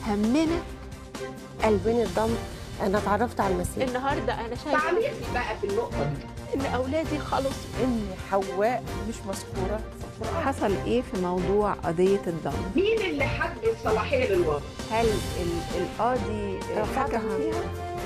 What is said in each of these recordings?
همنا قلبين الضم انا اتعرفت على المسيح النهارده انا شايفه تعليقي بقى في النقطة دي ان اولادي خلصوا ان حواء مش مذكوره في القران حصل ايه في موضوع قضيه الضم مين اللي حد الصلاحية للوضع؟ هل ال- القاضي رفضها. حكم فيها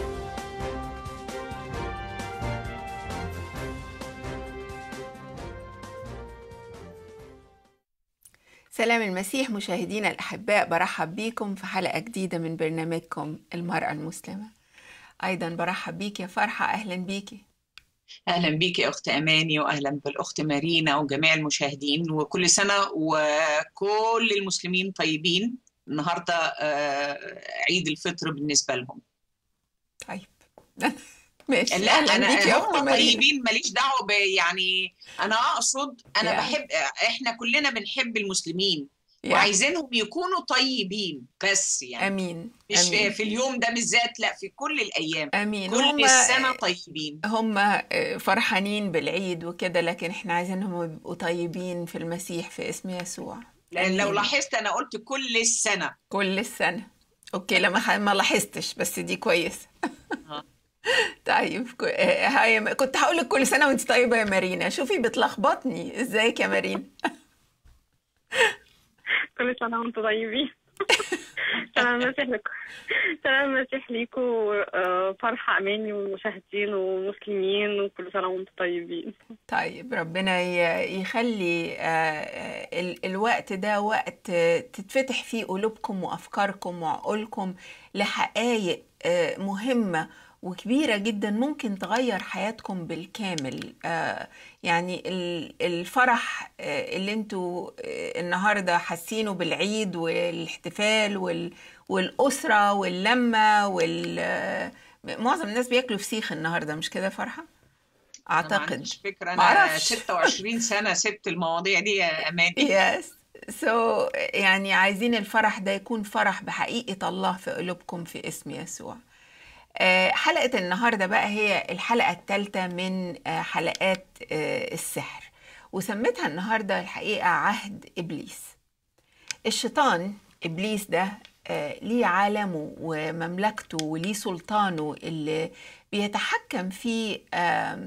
سلام المسيح مشاهدينا الأحباء برحب بيكم في حلقة جديدة من برنامجكم المرأة المسلمة أيضا برحب بيك يا فرحة أهلا بيكي أهلا بيك يا أخت أماني وأهلا بالأخت مارينا وجميع المشاهدين وكل سنة وكل المسلمين طيبين النهاردة آه، عيد الفطر بالنسبة لهم طيب ماشي لا أهلا أنا بيك يا أخت هم مارينا طيبين ماليش دعوة ب- يعني أنا أقصد أنا يا. بحب إحنا كلنا بنحب المسلمين يا. وعايزينهم يكونوا طيبين بس يعني أمين مش في, أمين في اليوم ده بالذات لا في كل الأيام أمين كل هم السنة طيبين هم فرحانين بالعيد وكده لكن احنا عايزينهم يبقوا طيبين في المسيح في اسم يسوع لأن لو أمين. لاحظت أنا قلت كل السنة كل السنة اوكي لما ح- ما لاحظتش بس دي كويسة آه. طيب كو- آه، هاي كنت هقول لك كل سنة وانت طيبة يا مارينا شوفي بتلخبطني ازيك يا مارينا كل سنة وانتم طيبين سلام المسيح لكم سلام المسيح ليكم آه، فرحة أماني والمشاهدين والمسلمين وكل سنة وانتم طيبين طيب ربنا ي- يخلي آه، آه، ال- الوقت ده وقت آه، تتفتح فيه قلوبكم وأفكاركم وعقولكم لحقائق آه، مهمة وكبيرة جدا ممكن تغير حياتكم بالكامل آه، يعني ال- الفرح آه، اللي انتوا آه، النهاردة حاسينه بالعيد والاحتفال وال- والأسرة واللمة وال آه، معظم الناس بياكلوا فسيخ النهاردة مش كده فرحة؟ أنا ما أعتقد عنديش فكرة معرفش. أنا 26 سنة سبت المواضيع دي يا أماني يس سو يعني عايزين الفرح ده يكون فرح بحقيقة الله في قلوبكم في اسم يسوع آه، حلقة النهاردة بقى هي الحلقة الثالثة من آه، حلقات آه، السحر وسميتها النهاردة الحقيقة عهد إبليس الشيطان إبليس ده آه، ليه عالمه ومملكته وليه سلطانه اللي بيتحكم فيه آم،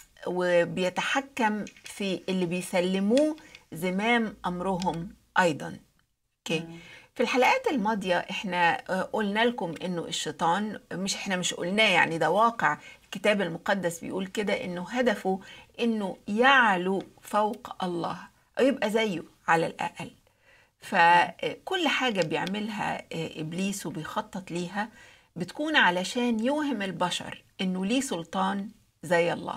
وبيتحكم في اللي بيسلموه زمام أمرهم أيضا اوكي في الحلقات الماضية احنا آه، قلنا لكم انه الشيطان مش احنا مش قلناه يعني ده واقع الكتاب المقدس بيقول كده انه هدفه انه يعلو فوق الله او يبقى زيه على الاقل فكل حاجة بيعملها آه، إبليس وبيخطط ليها بتكون علشان يوهم البشر إنه ليه سلطان زي الله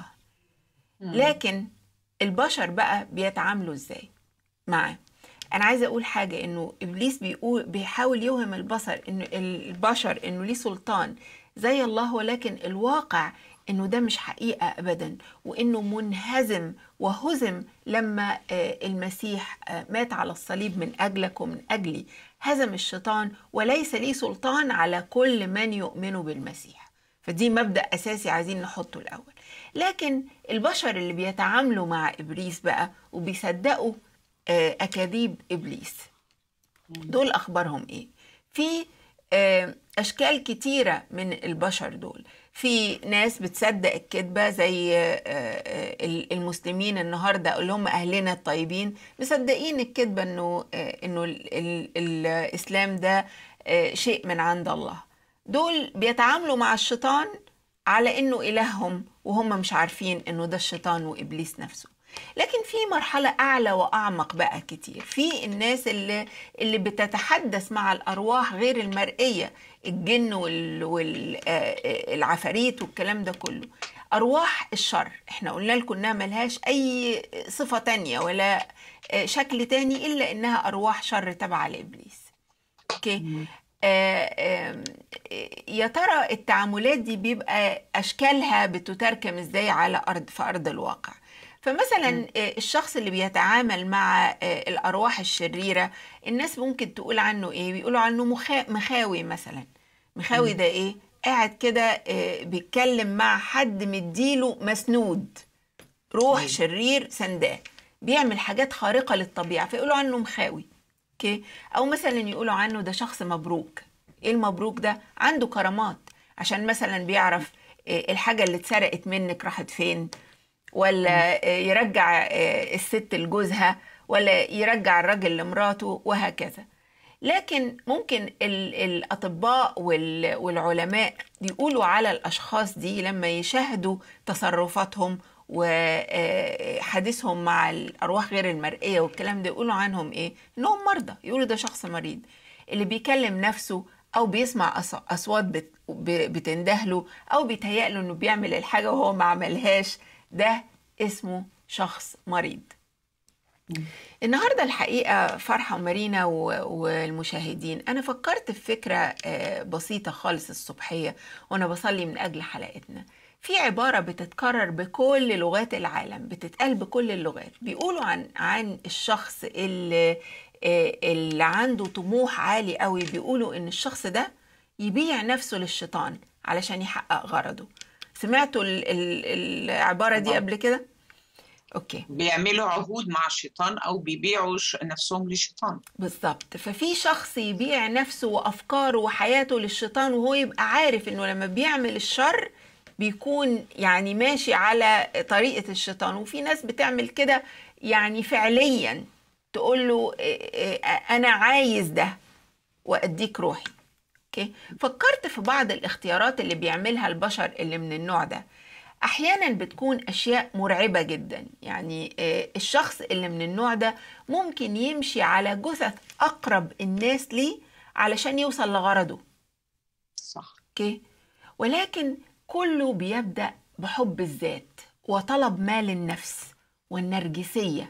لكن البشر بقى بيتعاملوا إزاي معاه أنا عايزة أقول حاجة إنه إبليس بيقول بيحاول يوهم البصر إنه البشر إنه ليه سلطان زي الله ولكن الواقع إنه ده مش حقيقة أبدا وإنه منهزم وهزم لما آه، المسيح آه، مات على الصليب من أجلك ومن أجلي هزم الشيطان وليس ليه سلطان على كل من يؤمن بالمسيح فدي مبدأ أساسي عايزين نحطه الأول لكن البشر اللي بيتعاملوا مع إبليس بقى وبيصدقوا آه، أكاذيب إبليس دول أخبارهم إيه؟ في آه، أشكال كتيرة من البشر دول في ناس بتصدق الكذبة زي آه، آه، المسلمين النهاردة اللي هم أهلنا الطيبين مصدقين الكذبة إنه آه، إنه ال- ال- الإسلام ده آه، شيء من عند الله دول بيتعاملوا مع الشيطان على إنه إلههم وهم مش عارفين إنه ده الشيطان وإبليس نفسه لكن في مرحلة أعلى وأعمق بقى كتير في الناس اللي, اللي بتتحدث مع الأرواح غير المرئية الجن والعفاريت والكلام ده كله أرواح الشر احنا قلنا لكم إنها ملهاش أي صفة تانية ولا آه، شكل تاني إلا إنها أرواح شر تبع لإبليس أوكي آه، آم، آه، يا ترى التعاملات دي بيبقى أشكالها بتتركم إزاي على أرض في أرض الواقع فمثلا آه، الشخص اللي بيتعامل مع آه، الأرواح الشريرة الناس ممكن تقول عنه إيه بيقولوا عنه مخا- مخاوي مثلا مخاوي ده إيه قاعد كده آه، بيتكلم مع حد مديله مسنود روح أيوة. شرير سنداه بيعمل حاجات خارقة للطبيعة فيقولوا عنه مخاوي اوكي او مثلا يقولوا عنه ده شخص مبروك ايه المبروك ده عنده كرامات عشان مثلا بيعرف آه، الحاجة اللي اتسرقت منك راحت فين ولا آه، يرجع آه، الست لجوزها ولا يرجع الراجل لمراته وهكذا لكن ممكن ال- الأطباء وال- والعلماء يقولوا على الأشخاص دي لما يشاهدوا تصرفاتهم وحديثهم مع الأرواح غير المرئية والكلام ده يقولوا عنهم إيه؟ إنهم مرضى يقولوا ده شخص مريض اللي بيكلم نفسه أو بيسمع أص- أصوات بت- ب- بتندهله أو بيتهيأله إنه بيعمل الحاجة وهو ما عملهاش ده اسمه شخص مريض النهارده الحقيقه فرحه ومارينا و- والمشاهدين انا فكرت في فكره آه، بسيطه خالص الصبحيه وانا بصلي من اجل حلقتنا في عباره بتتكرر بكل لغات العالم بتتقال بكل اللغات بيقولوا عن عن الشخص اللي آه، اللي عنده طموح عالي قوي بيقولوا ان الشخص ده يبيع نفسه للشيطان علشان يحقق غرضه سمعتوا ال- ال- العباره دي طبعاً. قبل كده اوكي بيعملوا عهود مع الشيطان او بيبيعوا ش- نفسهم للشيطان بالظبط ففي شخص يبيع نفسه وافكاره وحياته للشيطان وهو يبقى عارف انه لما بيعمل الشر بيكون يعني ماشي على طريقة الشيطان وفي ناس بتعمل كده يعني فعليا تقول له إيه إيه انا عايز ده واديك روحي اوكي فكرت في بعض الاختيارات اللي بيعملها البشر اللي من النوع ده احيانا بتكون اشياء مرعبه جدا يعني آه، الشخص اللي من النوع ده ممكن يمشي على جثث اقرب الناس ليه علشان يوصل لغرضه صح اوكي ولكن كله بيبدا بحب الذات وطلب مال النفس والنرجسيه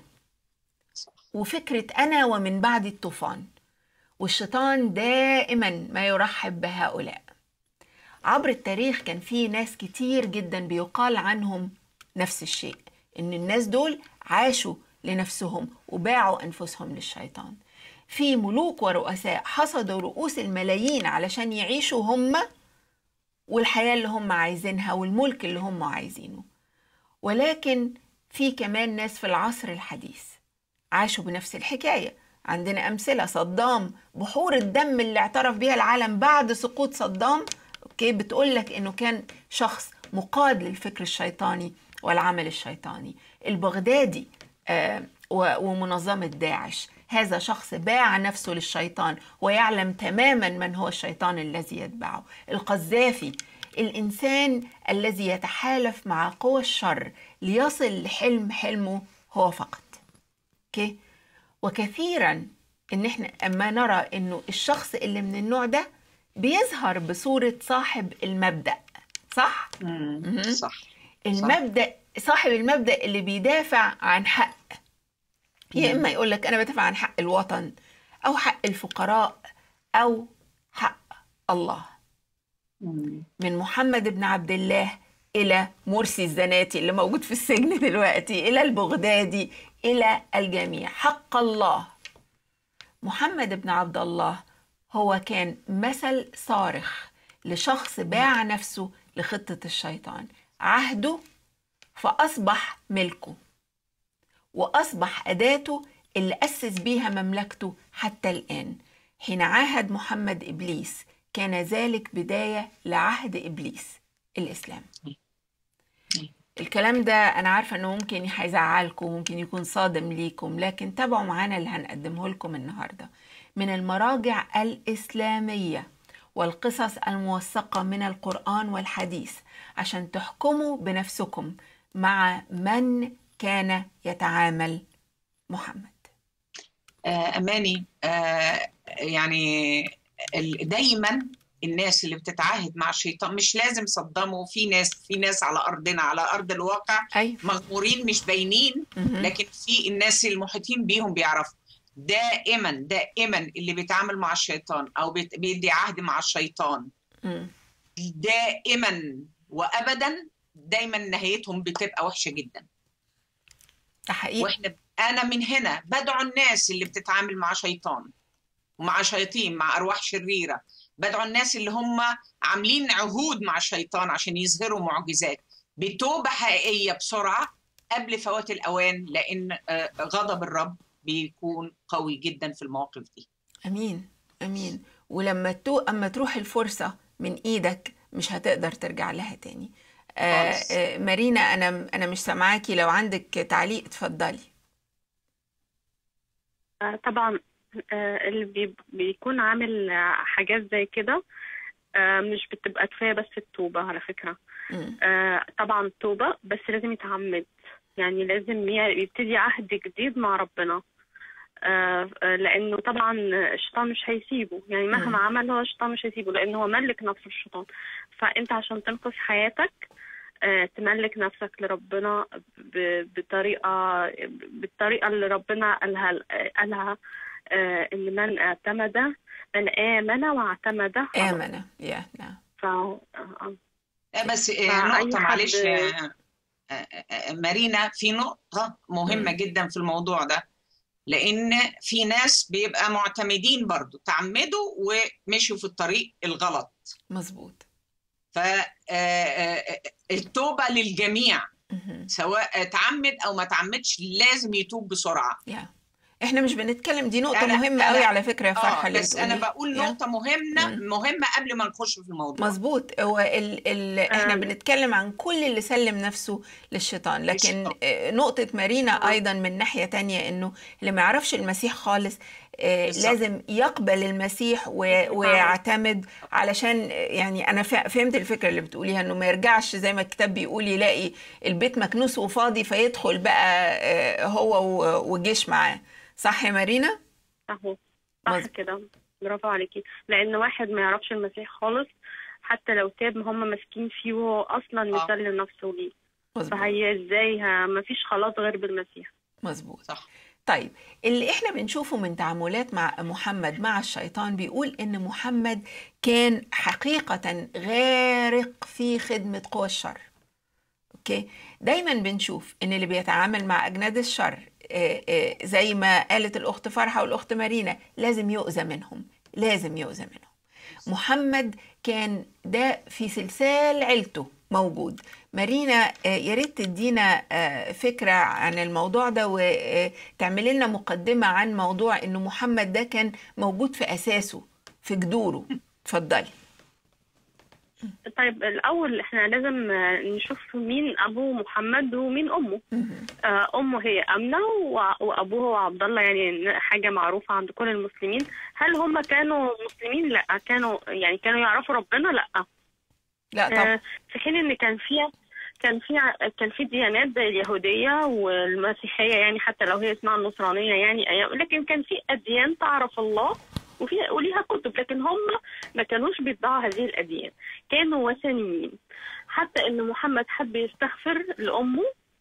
وفكره انا ومن بعد الطوفان والشيطان دائما ما يرحب بهؤلاء عبر التاريخ كان في ناس كتير جدا بيقال عنهم نفس الشيء ان الناس دول عاشوا لنفسهم وباعوا انفسهم للشيطان في ملوك ورؤساء حصدوا رؤوس الملايين علشان يعيشوا هم والحياة اللي هم عايزينها والملك اللي هم عايزينه ولكن في كمان ناس في العصر الحديث عاشوا بنفس الحكاية عندنا أمثلة صدام بحور الدم اللي اعترف بيها العالم بعد سقوط صدام أوكي بتقول لك إنه كان شخص مقاد للفكر الشيطاني والعمل الشيطاني البغدادي آه و- ومنظمة داعش هذا شخص باع نفسه للشيطان ويعلم تماما من هو الشيطان الذي يتبعه القذافي الإنسان الذي يتحالف مع قوى الشر ليصل لحلم حلمه هو فقط اوكي وكثيرا ان احنا اما نرى انه الشخص اللي من النوع ده بيظهر بصورة صاحب المبدأ صح؟ مم. صح المبدأ صاحب المبدأ اللي بيدافع عن حق يا إما يقول لك أنا بدافع عن حق الوطن أو حق الفقراء أو حق الله مم. من محمد بن عبد الله إلى مرسي الزناتي اللي موجود في السجن دلوقتي إلى البغدادي إلى الجميع حق الله محمد بن عبد الله هو كان مثل صارخ لشخص باع نفسه لخطة الشيطان عهده فأصبح ملكه وأصبح أداته اللي أسس بيها مملكته حتى الآن حين عاهد محمد إبليس كان ذلك بداية لعهد إبليس الإسلام الكلام ده أنا عارفة أنه ممكن هيزعلكم ممكن يكون صادم ليكم لكن تابعوا معانا اللي هنقدمه لكم النهاردة من المراجع الإسلامية والقصص الموثقة من القرآن والحديث عشان تحكموا بنفسكم مع من كان يتعامل محمد آه، أماني آه، يعني ال- دايما الناس اللي بتتعاهد مع الشيطان مش لازم صدموا في ناس في ناس على أرضنا على أرض الواقع أيوة مغمورين مش باينين مهم. لكن في الناس المحيطين بيهم بيعرفوا دائما دائما اللي بيتعامل مع الشيطان او بيت- بيدي عهد مع الشيطان مم. دائما وابدا دايما نهايتهم بتبقى وحشه جدا ده حقيقي واحنا انا من هنا بدعو الناس اللي بتتعامل مع شيطان ومع شياطين مع ارواح شريره بدعو الناس اللي هم عاملين عهود مع الشيطان عشان يظهروا معجزات بتوبه حقيقيه بسرعه قبل فوات الاوان لان آه، غضب الرب بيكون قوي جدا في المواقف دي امين امين ولما تو اما تروح الفرصه من ايدك مش هتقدر ترجع لها تاني آه خالص. آه مارينا انا انا مش سامعاكي لو عندك تعليق اتفضلي آه، طبعا آه، اللي بي- بيكون عامل آه، حاجات زي كده آه، مش بتبقى كفاية بس التوبة على فكرة مم. آه، طبعا توبة بس لازم يتعمد يعني لازم ي- يبتدي عهد جديد مع ربنا آه، آه، لأنه طبعا الشيطان مش هيسيبه يعني مم. مهما عمل هو الشيطان مش هيسيبه لأنه هو ملك نفسه الشيطان فأنت عشان تنقذ حياتك آه، تملك نفسك لربنا ب- بطريقة بالطريقة اللي ربنا قالها قالها آه، إن من اعتمد من آمن واعتمد خلاص. امنه يا نعم ف آه، آه. آه، بس آه، فأي نقطة حد- معلش آه، آه، آه، مارينا في نقطة مهمة جدا في الموضوع ده لأن في ناس بيبقى معتمدين برضو تعمدوا ومشوا في الطريق الغلط مظبوط فالتوبة للجميع مهم. سواء تعمد أو ما تعمدش لازم يتوب بسرعة يا احنا مش بنتكلم دي نقطه أنا- مهمه أنا- قوي على فكره يا فرحه اه اللي بس أنا بتقوليها. بقول يا. نقطة مهمة مم. مهمة قبل ما نخش في الموضوع مظبوط هو ال ال احنا آه. بنتكلم عن كل اللي سلم نفسه للشيطان لكن للشيطان. آه، نقطة مارينا آه. أيضا من ناحية تانية إنه اللي ما يعرفش المسيح خالص آه، بالظبط. لازم يقبل المسيح و- ويعتمد علشان آه، يعني أنا فا- فهمت الفكرة اللي بتقوليها إنه ما يرجعش زي ما الكتاب بيقول يلاقي البيت مكنوس وفاضي فيدخل بقى آه، هو و- وجيش معاه صح يا مارينا؟ اهو صح مظبوط. كده برافو عليكي لان واحد ما يعرفش المسيح خالص حتى لو تاب هم ماسكين فيه وهو اصلا آه. يسلم نفسه ليه مظبوط فهي ازاي ما فيش خلاص غير بالمسيح مظبوط صح طيب اللي احنا بنشوفه من تعاملات مع محمد مع الشيطان بيقول ان محمد كان حقيقة غارق في خدمة قوى الشر اوكي دايما بنشوف ان اللي بيتعامل مع اجناد الشر آه، آه، زي ما قالت الاخت فرحة والاخت مارينا لازم يؤذى منهم لازم يؤذى منهم محمد كان ده في سلسال عيلته موجود مارينا آه، يا ريت تدينا آه، فكرة عن الموضوع ده وتعملي لنا مقدمة عن موضوع انه محمد ده كان موجود في اساسه في جذوره اتفضلي طيب الاول احنا لازم آه، نشوف مين ابو محمد ومين امه آه، امه هي امنه وع- وابوه هو عبد الله يعني حاجه معروفه عند كل المسلمين هل هم كانوا مسلمين لا كانوا يعني كانوا يعرفوا ربنا لا لا طبعا آه، في حين ان كان فيها كان في كان في ديانات زي اليهوديه والمسيحيه يعني حتى لو هي اسمها النصرانيه يعني أيام- لكن كان في اديان تعرف الله وفي وليها كتب لكن هم ما كانوش بيتبعوا هذه الاديان كانوا وثنيين حتى ان محمد حب يستغفر لامه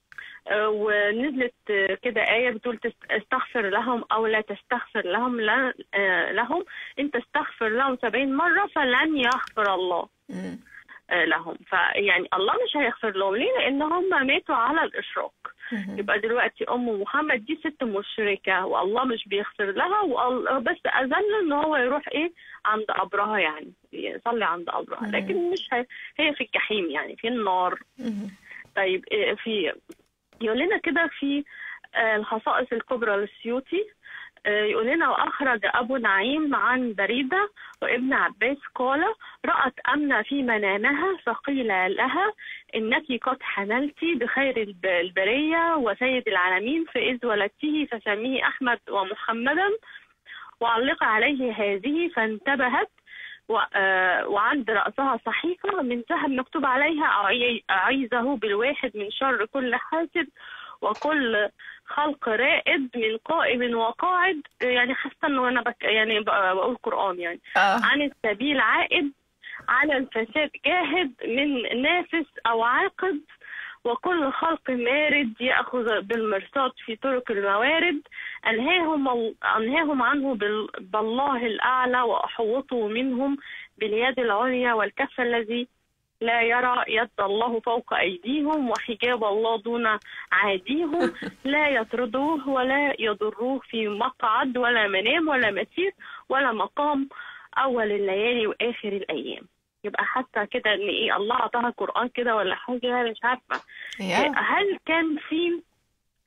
آه، ونزلت آه، كده آية بتقول تست- استغفر لهم أو لا تستغفر لهم لا آه، لهم إن تستغفر لهم سبعين مرة فلن يغفر الله مم. آه، لهم فيعني الله مش هيغفر لهم ليه لان هم ماتوا على الاشراك مم. يبقى دلوقتي ام محمد دي ست مشركه والله مش بيغفر لها والله بس اذن ان هو يروح ايه عند قبرها يعني يصلي عند قبرها مم. لكن مش هي, هي في الجحيم يعني في النار مم. طيب إيه في يقول لنا كده في آه، الخصائص الكبرى للسيوطي آه، يقول لنا وأخرج أبو نعيم عن بريدة وابن عباس قال رأت أمنة في منامها فقيل لها إنك قد حملت بخير الب- البرية وسيد العالمين فإذ ولدته فسميه أحمد ومحمدا وعلق عليه هذه فانتبهت و- آه، وعند رأسها صحيفة من ذهب مكتوب عليها أعي- أعيذه بالواحد من شر كل حاسد وكل خلق رائد من قائم وقاعد يعني حاسه انه انا بك يعني ب- بقول قران يعني آه. عن السبيل عائد على الفساد جاهد من نافس او عاقد وكل خلق مارد يأخذ بالمرصاد في طرق الموارد أنهاهم, ال- أنهاهم عنه بال- بالله الأعلى وأحوطوا منهم باليد العليا والكف الذي لا يرى يد الله فوق أيديهم وحجاب الله دون عاديهم لا يطردوه ولا يضروه في مقعد ولا منام ولا مسير ولا مقام أول الليالي وآخر الأيام يبقى حتى كده ان ايه الله اعطاها القران كده ولا حاجه مش عارفه يا. هل كان في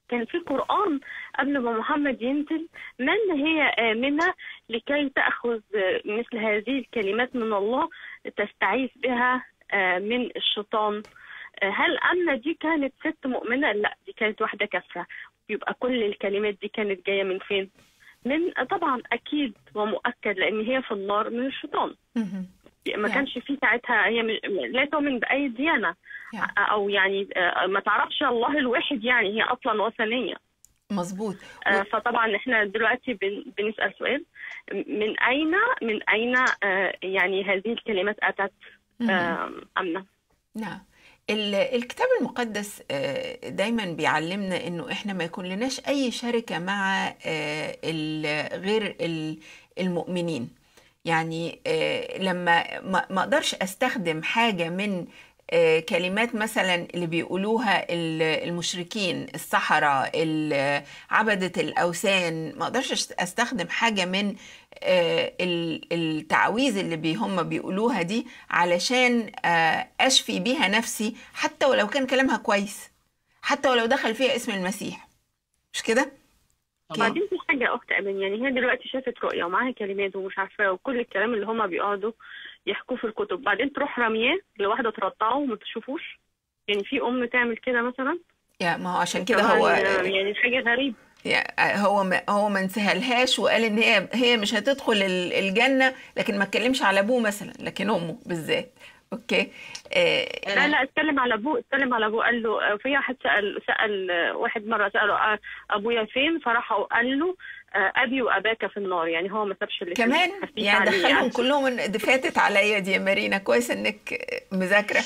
كان في قرآن قبل ما محمد ينزل من هي آمنة لكي تأخذ مثل هذه الكلمات من الله تستعيذ بها آه، من الشيطان آه، هل أمنة دي كانت ست مؤمنة؟ لا دي كانت واحدة كافرة يبقى كل الكلمات دي كانت جاية من فين؟ من طبعا أكيد ومؤكد لأن هي في النار من الشيطان مهم. ما Yeah. كانش في ساعتها هي م- لا تؤمن بأي ديانة Yeah. أو يعني آه، ما تعرفش الله الواحد يعني هي أصلا وثنية مظبوط آه، فطبعا احنا دلوقتي بن- بنسأل سؤال من أين من أين آه، يعني هذه الكلمات أتت مهم. آه، أمنة نعم ال- الكتاب المقدس آه، دايما بيعلمنا انه احنا ما يكون لناش اي شركة مع آه، ال- غير ال- المؤمنين يعني آه، لما ما ما اقدرش استخدم حاجة من آه، كلمات مثلا اللي بيقولوها ال- المشركين السحرة ال- عبدة الأوثان ما اقدرش أست- استخدم حاجة من آه، ال- التعويذ اللي بي هم بيقولوها دي علشان آه، أشفي بيها نفسي حتى ولو كان كلامها كويس حتى ولو دخل فيها اسم المسيح مش كده؟ بعدين في حاجة يا أخت أمين يعني هي دلوقتي شافت رؤية ومعاها كلمات ومش عارفة وكل الكلام اللي هما بيقعدوا يحكوه في الكتب بعدين تروح رمياه لواحدة ترضعه وما تشوفوش يعني في أم تعمل كده مثلا يا ما هو عشان كده طبعاً، هو آه، يعني حاجة غريبة يا- هو ما هو ما انسهلهاش وقال ان هي هي مش هتدخل ال- الجنه لكن ما اتكلمش على ابوه مثلا لكن امه بالذات اوكي آه لا لا اتكلم على ابوه اتكلم على ابوه قال له في واحد سال سال واحد مره ساله آه، ابويا فين فراح قال له آه، ابي واباك في النار يعني هو ما سابش اللي كمان خفيف يعني عليه دخلهم كلهم إن- دي فاتت عليا دي يا مارينا كويس انك مذاكره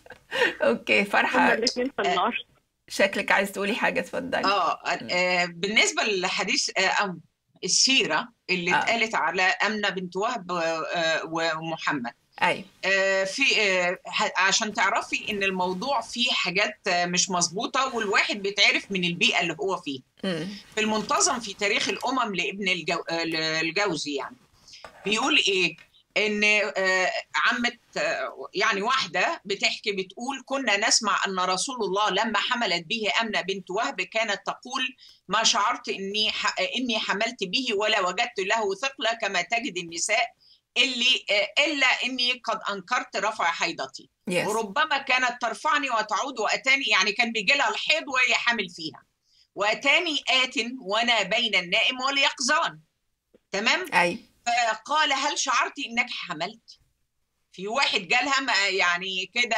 اوكي هما فرحه الاثنين في النار شكلك عايز تقولي حاجه اتفضلي اه آه، بالنسبه للحديث آه، أم السيره اللي آه. اتقالت على امنه بنت وهب آه، ومحمد ايوه آه، في آه، ح- عشان تعرفي ان الموضوع فيه حاجات آه، مش مظبوطه والواحد بيتعرف من البيئه اللي هو فيه مم. في المنتظم في تاريخ الامم لابن الجو... آه، الجوزي يعني بيقول ايه ان آه، عمة آه، يعني واحده بتحكي بتقول كنا نسمع ان رسول الله لما حملت به امنه بنت وهب كانت تقول ما شعرت اني ح... اني حملت به ولا وجدت له ثقله كما تجد النساء اللي آه، الا اني قد انكرت رفع حيضتي يس وربما كانت ترفعني وتعود واتاني يعني كان بيجي لها الحيض وهي حامل فيها واتاني ات وانا بين النائم واليقظان تمام ايوه فقال هل شعرت انك حملت في واحد جالها ما- يعني كده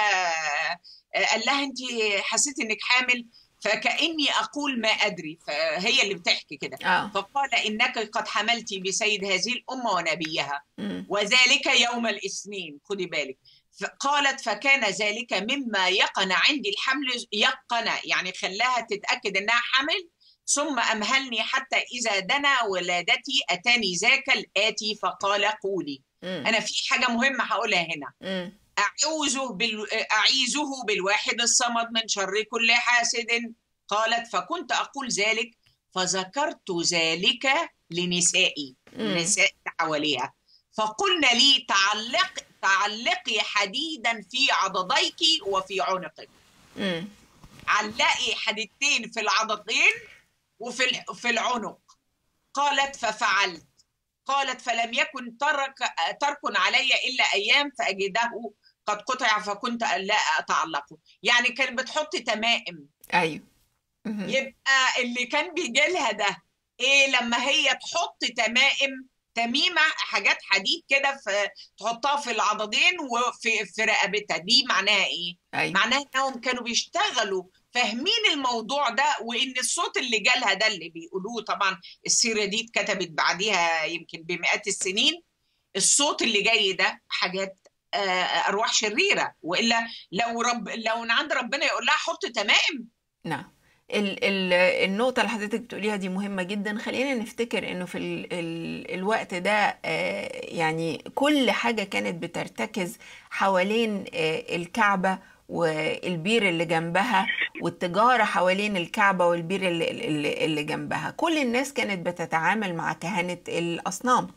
آه، قال لها انت حسيت انك حامل فكاني اقول ما ادري فهي اللي بتحكي كده اه فقال انك قد حملت بسيد هذه الامه ونبيها مم. وذلك يوم الاثنين خدي بالك قالت فكان ذلك مما يقن عندي الحمل يقن يعني خلاها تتأكد أنها حمل ثم أمهلني حتى إذا دنا ولادتي أتاني ذاك الآتي فقال قولي مم. أنا في حاجة مهمة هقولها هنا مم. أعوذه بال... أعيذه بالواحد الصمد من شر كل حاسد قالت فكنت أقول ذلك فذكرت ذلك لنسائي مم. نساء حواليها فقلنا لي تعلق تعلقي حديدا في عضديك وفي عنقك مم. علقي حديدتين في العضدين وفي ال- في العنق قالت ففعلت قالت فلم يكن ترك ترك علي الا ايام فاجده قد قطع فكنت لا اتعلقه يعني كانت بتحط تمائم ايوه مهم. يبقى اللي كان بيجي لها ده ايه لما هي تحط تمائم تميمه حاجات حديد كده في تحطها في العضدين وفي في رقبتها دي معناها ايه؟ ايوه معناها انهم كانوا بيشتغلوا فاهمين الموضوع ده وان الصوت اللي جالها ده اللي بيقولوه طبعا السيره دي اتكتبت بعديها يمكن بمئات السنين الصوت اللي جاي ده حاجات آه، ارواح شريره والا لو رب لو من عند ربنا يقول لها حط تمائم نعم ال ال النقطة اللي حضرتك بتقوليها دي مهمة جدا خلينا نفتكر انه في ال ال الوقت ده آه، يعني كل حاجة كانت بترتكز حوالين آه، الكعبة والبير اللي جنبها والتجارة حوالين الكعبة والبير اللي, اللي, اللي جنبها كل الناس كانت بتتعامل مع كهنة الأصنام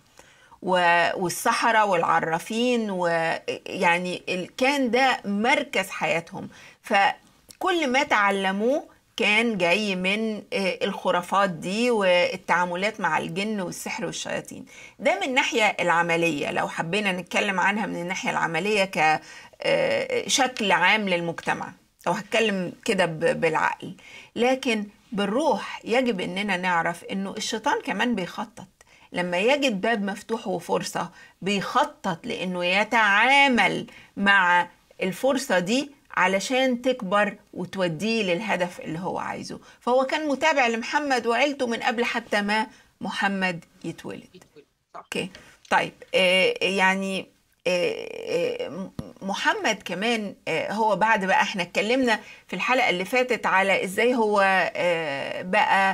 و- والسحرة والعرافين ويعني ال- كان ده مركز حياتهم فكل ما تعلموه كان جاي من آه، الخرافات دي والتعاملات مع الجن والسحر والشياطين ده من الناحية العملية لو حبينا نتكلم عنها من الناحية العملية كشكل عام للمجتمع لو هتكلم كده ب- بالعقل لكن بالروح يجب اننا نعرف انه الشيطان كمان بيخطط لما يجد باب مفتوح وفرصة بيخطط لانه يتعامل مع الفرصة دي علشان تكبر وتوديه للهدف اللي هو عايزه فهو كان متابع لمحمد وعيلته من قبل حتى ما محمد يتولد صح. اوكي طيب آه يعني آه، آه، محمد كمان آه، هو بعد بقى احنا اتكلمنا في الحلقة اللي فاتت على ازاي هو آه، بقى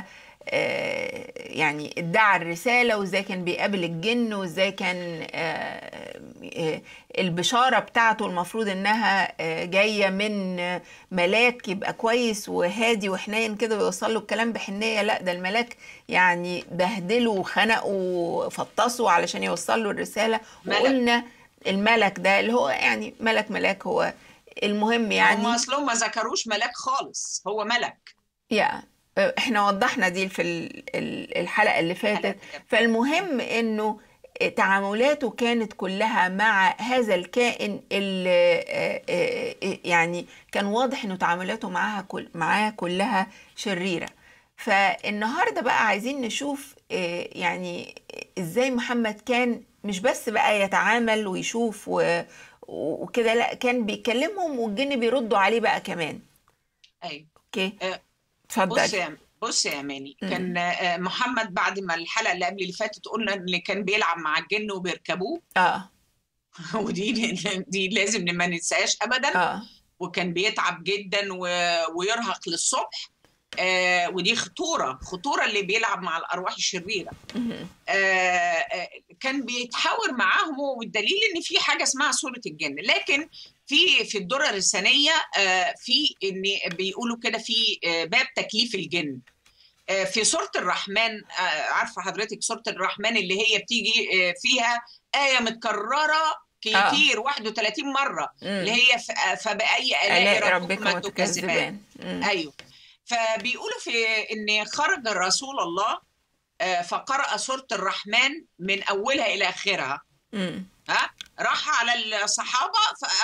آه، يعني ادعى الرسالة وازاي كان بيقابل الجن وازاي كان آه، آه، البشارة بتاعته المفروض انها آه، جاية من آه، ملاك يبقى كويس وهادي وحنين كده ويوصل له الكلام بحنية لا ده الملاك يعني بهدله وخنقه وفطسه علشان يوصل له الرسالة ملك. وقلنا الملك ده اللي هو يعني ملك ملاك هو المهم يعني هم اصلهم ما ذكروش ملاك خالص هو ملك يا احنا وضحنا دي في ال- ال- الحلقة اللي فاتت فالمهم انه تعاملاته كانت كلها مع هذا الكائن اللي آه، آه، آه، يعني كان واضح انه تعاملاته معاها كل معاه كلها شريرة فالنهارده بقى عايزين نشوف آه، يعني ازاي محمد كان مش بس بقى يتعامل ويشوف و- وكده لا كان بيكلمهم والجن بيردوا عليه بقى كمان ايوه اوكي آه، اتفضل بص يا بص يا ماني مم. كان آه، محمد بعد ما الحلقه اللي قبل اللي فاتت قلنا ان كان بيلعب مع الجن وبيركبوه اه ودي دي لازم ما ننساهاش ابدا اه وكان بيتعب جدا و... ويرهق للصبح آه ودي خطوره خطوره اللي بيلعب مع الارواح الشريره مهم. آه آه كان بيتحاور معاهم والدليل ان في حاجه اسمها سوره الجن لكن في في الدرر الثانيه آه في ان بيقولوا كده في آه باب تكليف الجن آه في سوره الرحمن آه عارفه حضرتك سوره الرحمن اللي هي بتيجي آه فيها ايه متكرره كتير 31 مره اللي مم. هي ف- فبأي آلاء آلاء ربك ربكما تكذبان وتكذبان مم. ايوه فبيقولوا في ان خرج رسول الله آه، فقرأ سورة الرحمن من اولها الى اخرها مم. ها راح على الصحابه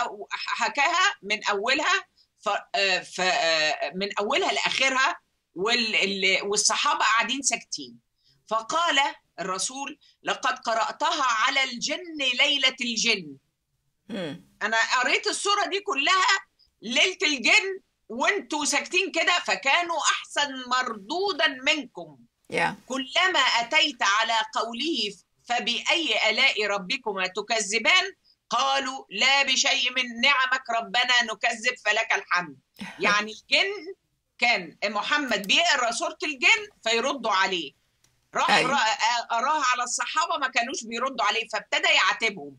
فحكاها من اولها ف... آه، ف... آه، من اولها لاخرها وال... ال- والصحابه قاعدين ساكتين فقال الرسول لقد قرأتها على الجن ليلة الجن مم. انا قريت السوره دي كلها ليله الجن وانتوا ساكتين كده فكانوا احسن مردودا منكم يا كلما اتيت على قوله فباي الاء ربكما تكذبان قالوا لا بشيء من نعمك ربنا نكذب فلك الحمد يعني الجن كان محمد بيقرا سوره الجن فيردوا عليه راح أيوة. رأى- قراها على الصحابه ما كانوش بيردوا عليه فابتدى يعاتبهم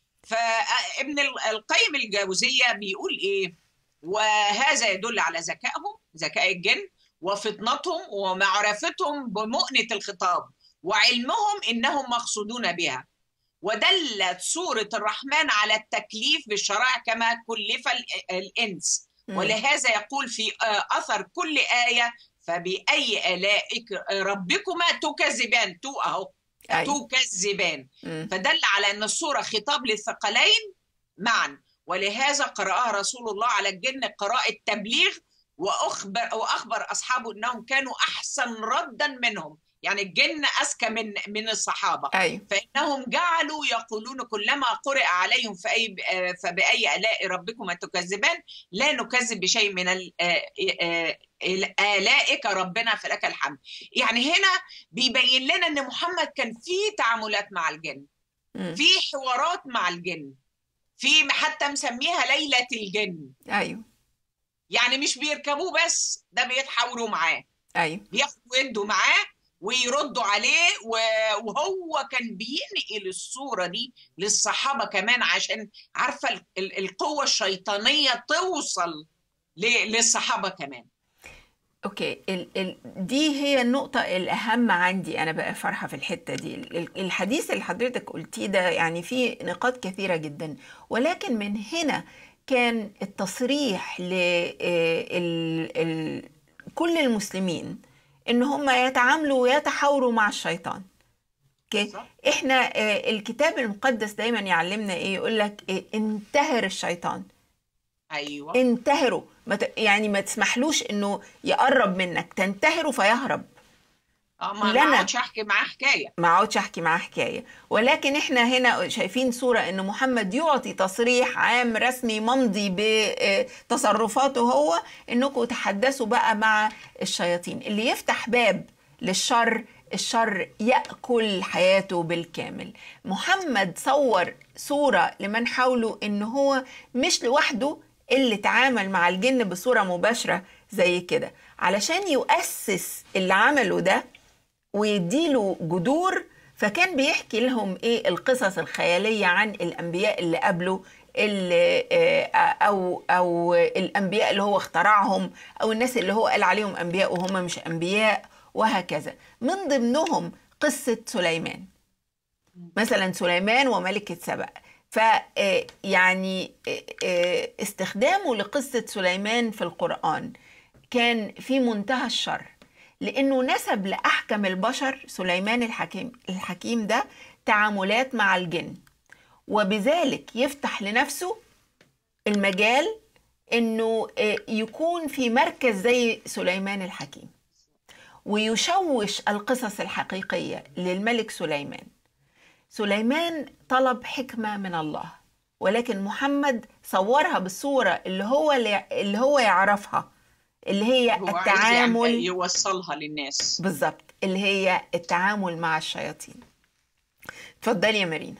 فابن القيم الجوزية بيقول إيه وهذا يدل على ذكائهم ذكاء الجن وفطنتهم ومعرفتهم بمؤنة الخطاب وعلمهم إنهم مقصودون بها ودلت سورة الرحمن على التكليف بالشرائع كما كلف ال- الإنس مم. ولهذا يقول في آه، أثر كل آية فبأي آلاء ربكما تكذبان تو أهو أيوة. تكذبان مم. فدل على أن الصورة خطاب للثقلين معا ولهذا قرأها رسول الله على الجن قراءة تبليغ وأخبر وأخبر أصحابه أنهم كانوا أحسن ردا منهم يعني الجن أذكى من من الصحابة ايوه فإنهم جعلوا يقولون كلما قرئ عليهم فأي فبأي آلاء ربكما تكذبان لا نكذب بشيء من ال- آه، آه، آلائك ربنا فلك الحمد يعني هنا بيبين لنا أن محمد كان في تعاملات مع الجن مم. في حوارات مع الجن في حتى مسميها ليلة الجن ايوه يعني مش بيركبوه بس ده بيتحاوروا معاه ايوه بياخدوا يدوا معاه ويردوا عليه و- وهو كان بينقل الصورة دي للصحابة كمان عشان عارفة ال- ال- القوة الشيطانية توصل ل- للصحابة كمان اوكي ال ال دي هي النقطة الأهم عندي أنا بقى فرحة في الحتة دي ال- الحديث اللي حضرتك قلتيه ده يعني فيه نقاط كثيرة جدا ولكن من هنا كان التصريح ل ال ال كل المسلمين ان هم يتعاملوا ويتحاوروا مع الشيطان اوكي صح. احنا آه، الكتاب المقدس دايما يعلمنا ايه يقول لك إيه انتهر الشيطان ايوه انتهروا ما ت... يعني ما تسمحلوش انه يقرب منك تنتهره فيهرب اه ما لنا. ما اقعدش احكي معاه حكايه ما اقعدش احكي معاه حكايه ولكن احنا هنا شايفين صوره ان محمد يعطي تصريح عام رسمي ممضي بتصرفاته هو انكم تحدثوا بقى مع الشياطين اللي يفتح باب للشر الشر ياكل حياته بالكامل محمد صور صوره لمن حوله ان هو مش لوحده اللي تعامل مع الجن بصوره مباشره زي كده علشان يؤسس اللي عمله ده ويديله جذور فكان بيحكي لهم ايه القصص الخياليه عن الانبياء اللي قبله اللي آه، او او الانبياء اللي هو اخترعهم او الناس اللي هو قال عليهم انبياء وهم مش انبياء وهكذا من ضمنهم قصه سليمان مثلا سليمان وملكة سبأ ف آه، يعني آه، آه، استخدامه لقصة سليمان في القرآن كان في منتهى الشر لأنه نسب لأحكم البشر سليمان الحكيم الحكيم ده تعاملات مع الجن وبذلك يفتح لنفسه المجال انه آه، يكون في مركز زي سليمان الحكيم ويشوش القصص الحقيقيه للملك سليمان سليمان طلب حكمه من الله ولكن محمد صورها بالصوره اللي هو اللي هو يعرفها اللي هي هو عايز التعامل يعني يوصلها للناس بالظبط اللي هي التعامل مع الشياطين اتفضلي يا مارينا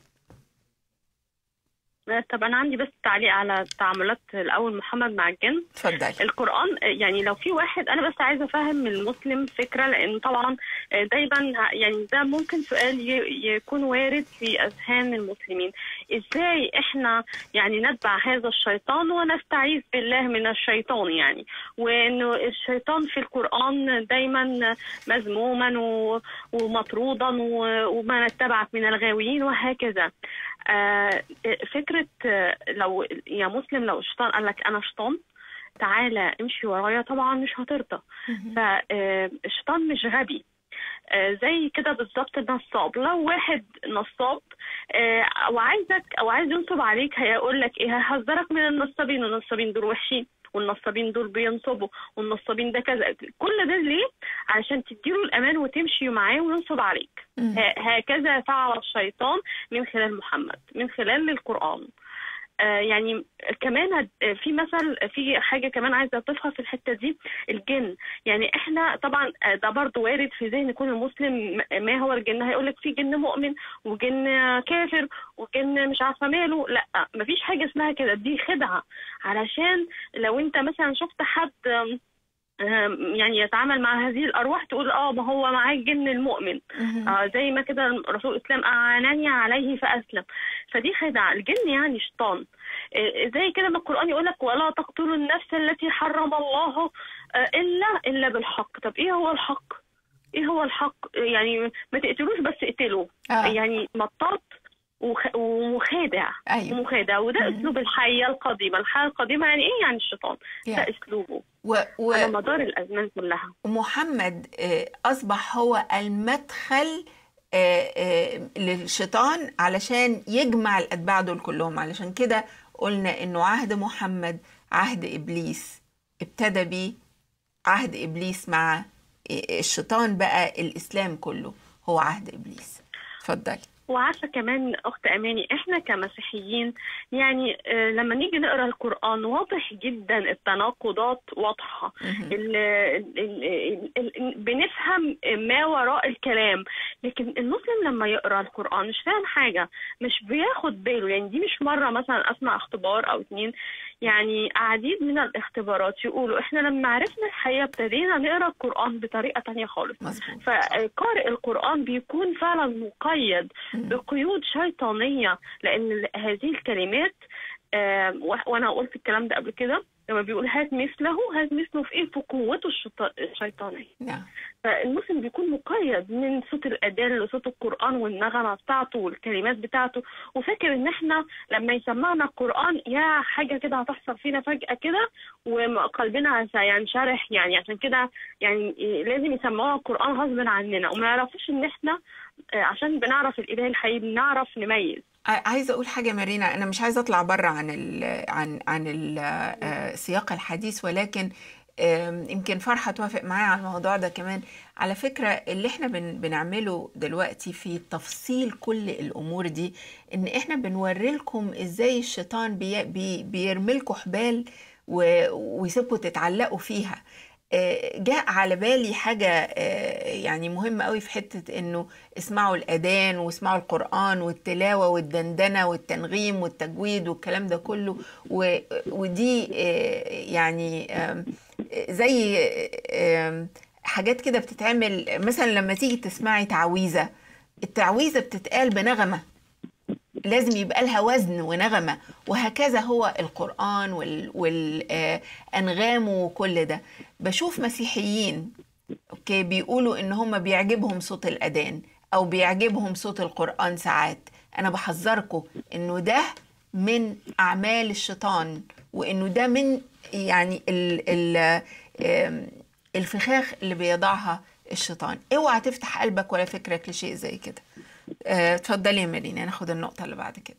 طب انا عندي بس تعليق على تعاملات الاول محمد مع الجن اتفضلي القرآن يعني لو في واحد أنا بس عايزة أفهم المسلم فكرة لأن طبعا دايما يعني ده ممكن سؤال ي- يكون وارد في أذهان المسلمين إزاي إحنا يعني نتبع هذا الشيطان ونستعيذ بالله من الشيطان يعني وإنه الشيطان في القرآن دايما مذموما و- ومطرودا و- وما نتبعك من الغاويين وهكذا آه، فكرة آه، لو يا مسلم لو الشيطان قال لك أنا شيطان تعالى امشي ورايا طبعا مش هترضى فالشيطان مش غبي آه، زي كده بالظبط النصاب لو واحد نصاب آه، او عايزك او عايز ينصب عليك هيقول لك ايه هيحذرك من النصابين والنصابين دول وحشين والنصابين دول بينصبوا والنصابين ده كذا كل ده ليه علشان تديله الامان وتمشي معاه وينصب عليك مم. ه- هكذا فعل الشيطان من خلال محمد من خلال القرآن آه، يعني كمان هد- آه، في مثل في حاجة كمان عايزة أضيفها في الحتة دي الجن يعني احنا طبعا آه، ده برضو وارد في ذهن كل مسلم م- ما هو الجن هيقولك في جن مؤمن وجن كافر وجن مش عارفة ماله لا مفيش حاجة اسمها كده دي خدعة علشان لو انت مثلا شفت حد آم، آم، يعني يتعامل مع هذه الأرواح تقول اه ما هو معاه الجن المؤمن مهم. آه زي ما كده رسول الإسلام أعانني عليه فأسلم فدي خدعة الجن يعني شيطان آه، زي كده ما القرآن يقول لك ولا تقتلوا النفس التي حرم الله آه، إلا إلا بالحق طب إيه هو الحق؟ إيه هو الحق؟ يعني ما تقتلوش بس اقتلوا آه. يعني مطاط وخ- ومخادع ايوه ومخادع وده مم. أسلوب الحية القديمة الحية القديمة يعني إيه يعني الشيطان ده يعني. أسلوبه و... و... على مدار الأزمان كلها ومحمد آه، أصبح هو المدخل آه، آه، للشيطان علشان يجمع الأتباع دول كلهم علشان كده قلنا إنه عهد محمد عهد إبليس ابتدى بيه عهد إبليس مع آه، الشيطان بقى الإسلام كله هو عهد إبليس اتفضلي وعارفة كمان أخت أماني إحنا كمسيحيين يعني آه، لما نيجي نقرأ القرآن واضح جدا التناقضات واضحة مهم. ال ال ال ال بنفهم ما وراء الكلام لكن المسلم لما يقرأ القرآن مش فاهم حاجة مش بياخد باله يعني دي مش مرة مثلا أسمع اختبار أو اتنين يعني عديد من الاختبارات يقولوا إحنا لما عرفنا الحقيقة ابتدينا نقرأ القرآن بطريقة تانية خالص مظبوط فقارئ القرآن بيكون فعلا مقيد مم. بقيود شيطانية لأن هذه الكلمات آه، و- وأنا قلت الكلام ده قبل كده لما بيقول هات مثله هات مثله في ايه في قوته الشيطا- الشيطانيه نعم فالمسلم بيكون مقيد من صوت الأذان لصوت القرآن والنغمة بتاعته والكلمات بتاعته وفاكر إن إحنا لما يسمعنا القرآن يا حاجة كده هتحصل فينا فجأة كده وقلبنا سينشرح يعني عشان كده يعني لازم يسمعونا القرآن غصب عننا وما يعرفوش إن إحنا آه، عشان بنعرف الإله الحقيقي بنعرف نميز ع- عايزه اقول حاجه مارينا انا مش عايزه اطلع بره عن ال عن عن ال آه، سياق الحديث ولكن آم، يمكن فرحه توافق معايا على الموضوع ده كمان على فكره اللي احنا بن بنعمله دلوقتي في تفصيل كل الامور دي ان احنا بنوري لكم ازاي الشيطان بي بي بيرمي لكم حبال و- ويسيبكم تتعلقوا فيها آه، جاء على بالي حاجة آه، يعني مهمة قوي في حتة انه اسمعوا الأذان واسمعوا القرآن والتلاوة والدندنة والتنغيم والتجويد والكلام ده كله و- ودي آه، يعني آم، زي آم، حاجات كده بتتعمل مثلا لما تيجي تسمعي تعويذة التعويذة بتتقال بنغمة لازم يبقى لها وزن ونغمة وهكذا هو القرآن والأنغام وكل ده بشوف مسيحيين اوكي بيقولوا ان هم بيعجبهم صوت الأذان او بيعجبهم صوت القرآن ساعات انا بحذركم انه ده من اعمال الشيطان وانه ده من يعني ال ال آم، الفخاخ اللي بيضعها الشيطان اوعى تفتح قلبك ولا فكرك لشيء زي كده آه، اتفضلي يا مارينا ناخد النقطة اللي بعد كده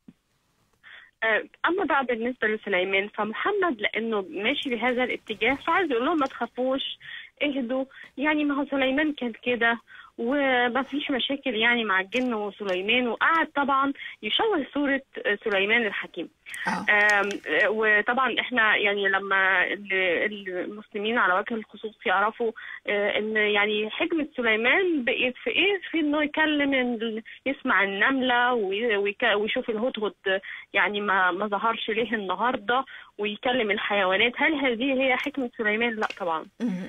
آه، أما بقى بالنسبة لسليمان فمحمد لأنه ماشي بهذا الاتجاه فعايز يقول لهم ما تخافوش اهدوا يعني ما هو سليمان كان كده وما فيش مشاكل يعني مع الجن وسليمان وقعد طبعا يشوه صورة آه، سليمان الحكيم اه آم، آه، وطبعا احنا يعني لما ال- المسلمين على وجه الخصوص يعرفوا آه، ان يعني حكمة سليمان بقيت في ايه في انه يكلم ال- يسمع النملة وي- ويك- ويشوف الهدهد يعني ما ما ظهرش ليه النهارده ويكلم الحيوانات هل هذه هي حكمة سليمان لا طبعا مهم.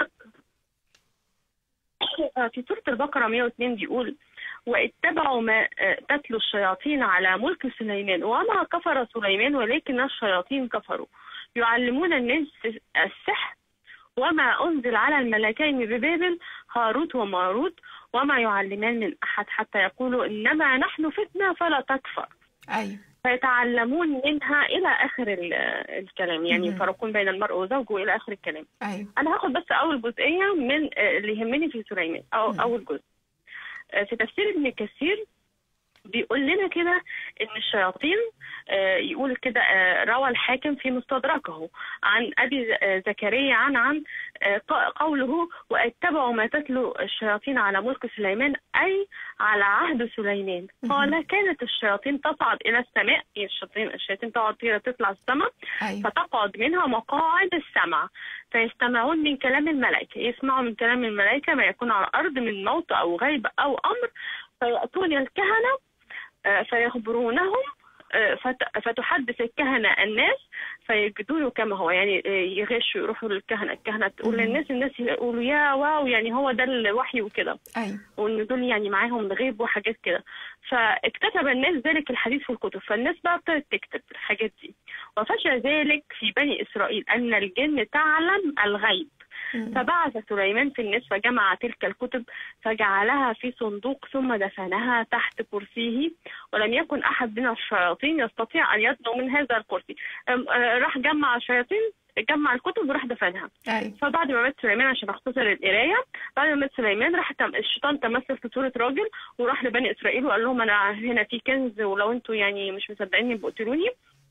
في سورة البقرة 102 بيقول واتبعوا ما آه، تتلو الشياطين على ملك سليمان وما كفر سليمان ولكن الشياطين كفروا يعلمون الناس السحر وما أنزل على الملكين ببابل هاروت وماروت وما يعلمان من أحد حتى يقولوا إنما نحن فتنة فلا تكفر ايوه فيتعلمون منها إلى آخر ال- الكلام يعني مهم. يفرقون بين المرء وزوجه إلى آخر الكلام ايوه انا هاخد بس اول جزئيه من آه، اللي يهمني في سليمان او مم. اول جزء آه، في تفسير ابن كثير بيقول لنا كده ان الشياطين آه، يقول كده آه، روى الحاكم في مستدركه عن ابي ز- آه، زكريا عن عن آه، ق- قوله واتبعوا ما تتلو الشياطين على ملك سليمان اي على عهد سليمان مهم. قال كانت الشياطين تصعد الى السماء الشياطين الشياطين تقعد كده تطلع السماء ايوه فتقعد منها مقاعد السمع فيستمعون من كلام الملائكة يسمعوا من كلام الملائكة ما يكون على الأرض من موت أو غيب أو أمر فيأتون الكهنة آه، فيخبرونهم آه، فت- فتحدث الكهنة الناس فيجدونه كما هو يعني آه، يغشوا يروحوا للكهنة الكهنة تقول مهم. للناس الناس يقولوا يا واو يعني هو ده الوحي وكده ايوه وان دول يعني معاهم الغيب وحاجات كده فاكتسب الناس ذلك الحديث في الكتب فالناس بقى ابتدت تكتب الحاجات دي وفشى ذلك في بني اسرائيل ان الجن تعلم الغيب مم. فبعث سليمان في الناس فجمع تلك الكتب فجعلها في صندوق ثم دفنها تحت كرسيه ولم يكن احد من الشياطين يستطيع ان يدنو من هذا الكرسي أم- آه، راح جمع الشياطين جمع الكتب وراح دفنها ايوه فبعد ما مات سليمان عشان اختصر القرايه بعد ما مات سليمان راح تم... الشيطان تمثل في صوره راجل وراح لبني اسرائيل وقال لهم انا هنا في كنز ولو انتوا يعني مش مصدقيني يبقوا قتلوني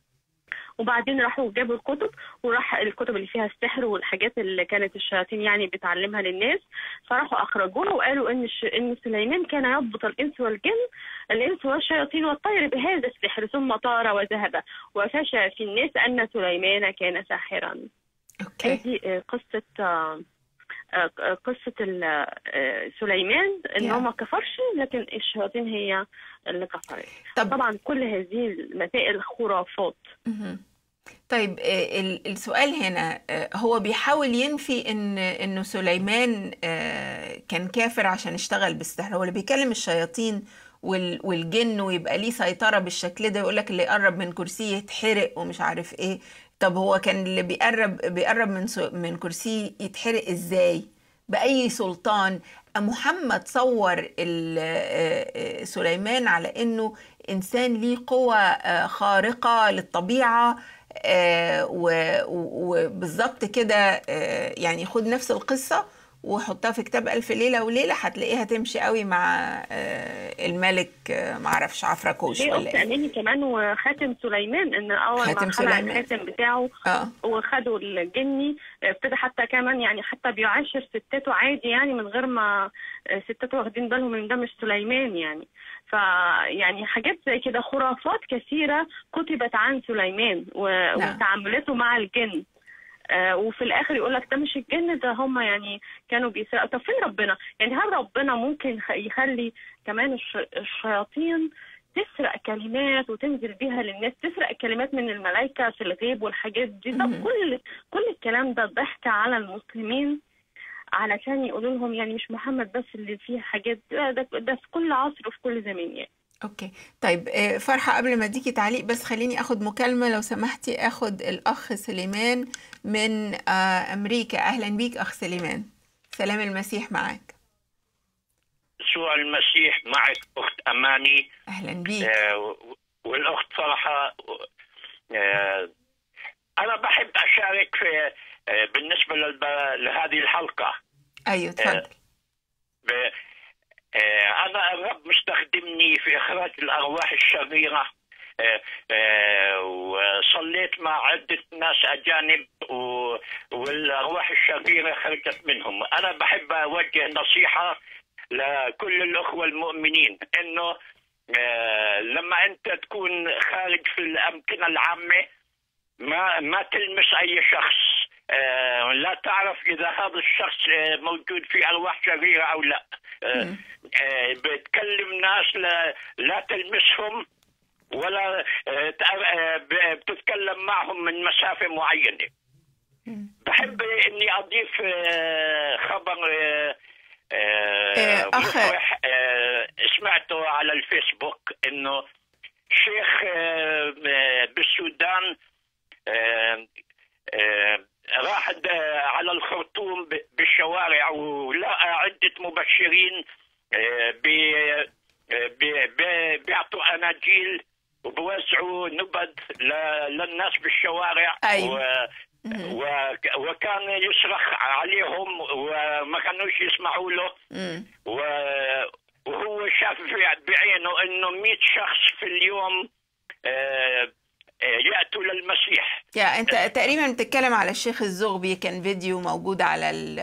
وبعدين راحوا جابوا الكتب وراح الكتب اللي فيها السحر والحاجات اللي كانت الشياطين يعني بتعلمها للناس فراحوا اخرجوها وقالوا ان الش... ان سليمان كان يضبط الانس والجن الانس والشياطين والطير بهذا السحر ثم طار وذهب وفشى في الناس ان سليمان كان ساحرا اوكي هذه آه، قصة آه، آه، قصة ال- آه، سليمان ان Yeah. هو ما كفرش لكن الشياطين هي اللي كفرت طب طبعا كل هذه المسائل خرافات مهم. طيب آه، ال- السؤال هنا آه، هو بيحاول ينفي ان انه سليمان آه، كان كافر عشان اشتغل بالسحر هو اللي بيكلم الشياطين وال- والجن ويبقى ليه سيطرة بالشكل ده يقول لك اللي يقرب من كرسيه يتحرق ومش عارف ايه طب هو كان اللي بيقرب بيقرب من سو- من كرسي يتحرق ازاي بأي سلطان محمد صور ال- آه، آه، سليمان على انه انسان ليه قوة آه، خارقة للطبيعة آه، و- و- وبالظبط كده آه، يعني خد نفس القصة وحطها في كتاب ألف ليلة وليلة هتلاقيها تمشي قوي مع آه، الملك آه، معرفش عفركوش ليه ولا أخت ايه أماني كمان وخاتم سليمان إن أول خاتم ما خلع سليمان. الخاتم بتاعه اه وخدوا الجني ابتدى حتى كمان يعني حتى بيعاشر ستاته عادي يعني من غير ما ستاته واخدين بالهم ان ده مش سليمان يعني فيعني حاجات زي كده خرافات كثيرة كتبت عن سليمان و- نعم. وتعاملاته مع الجن آه، وفي الاخر يقول لك ده مش الجن ده هم يعني كانوا بيسرقوا طب فين ربنا يعني هل ربنا ممكن خ- يخلي كمان الش- الشياطين تسرق كلمات وتنزل بيها للناس تسرق كلمات من الملائكة في الغيب والحاجات دي ده مهم. كل كل الكلام ده ضحك على المسلمين علشان يقولوا لهم يعني مش محمد بس اللي فيه حاجات ده, ده, ده في كل عصر وفي كل زمان يعني اوكي طيب آه، فرحة قبل ما اديكي تعليق بس خليني اخد مكالمة لو سمحتي اخد الاخ سليمان من آه، امريكا اهلا بيك اخ سليمان سلام المسيح معاك يسوع المسيح معك أخت أماني اهلا بيك آه، و- والأخت فرحة آه، أنا بحب أشارك في آه، بالنسبة للب- لهذه الحلقة ايوه اتفضل ب- آه، أنا الرب مستخدمني في إخراج الأرواح الشريرة آه، آه، وصليت مع عدة ناس أجانب و- والأرواح الشريرة خرجت منهم أنا بحب أوجه نصيحة لكل الأخوة المؤمنين إنه آه، لما أنت تكون خارج في الأمكنة العامة ما ما تلمس أي شخص آه، لا تعرف إذا هذا الشخص آه، موجود في أرواح شريرة أو لا آه، آه، بتكلم ناس لا, لا تلمسهم ولا آه، تع- آه، ب- بتتكلم معهم من مسافة معينة بحب اني اضيف آه، خبر آه، آه، آه، أخ- مفرح آه، سمعته على الفيسبوك انه شيخ آه، آه، بالسودان آه، آه، راح د- على الخرطوم ب- بالشوارع ولقى عدة مبشرين آه، بي- آه، بي- بي- بيعطوا أناجيل وبوزعوا نبذ ل- للناس بالشوارع أيوة. و- وك- وكان يصرخ عليهم وما كانوش يسمعوا له مم. و- وهو شاف في- بعينه انه 100 شخص في اليوم آه، آه، ياتوا للمسيح يا انت تقريبا بتتكلم على الشيخ الزغبي كان فيديو موجود على ال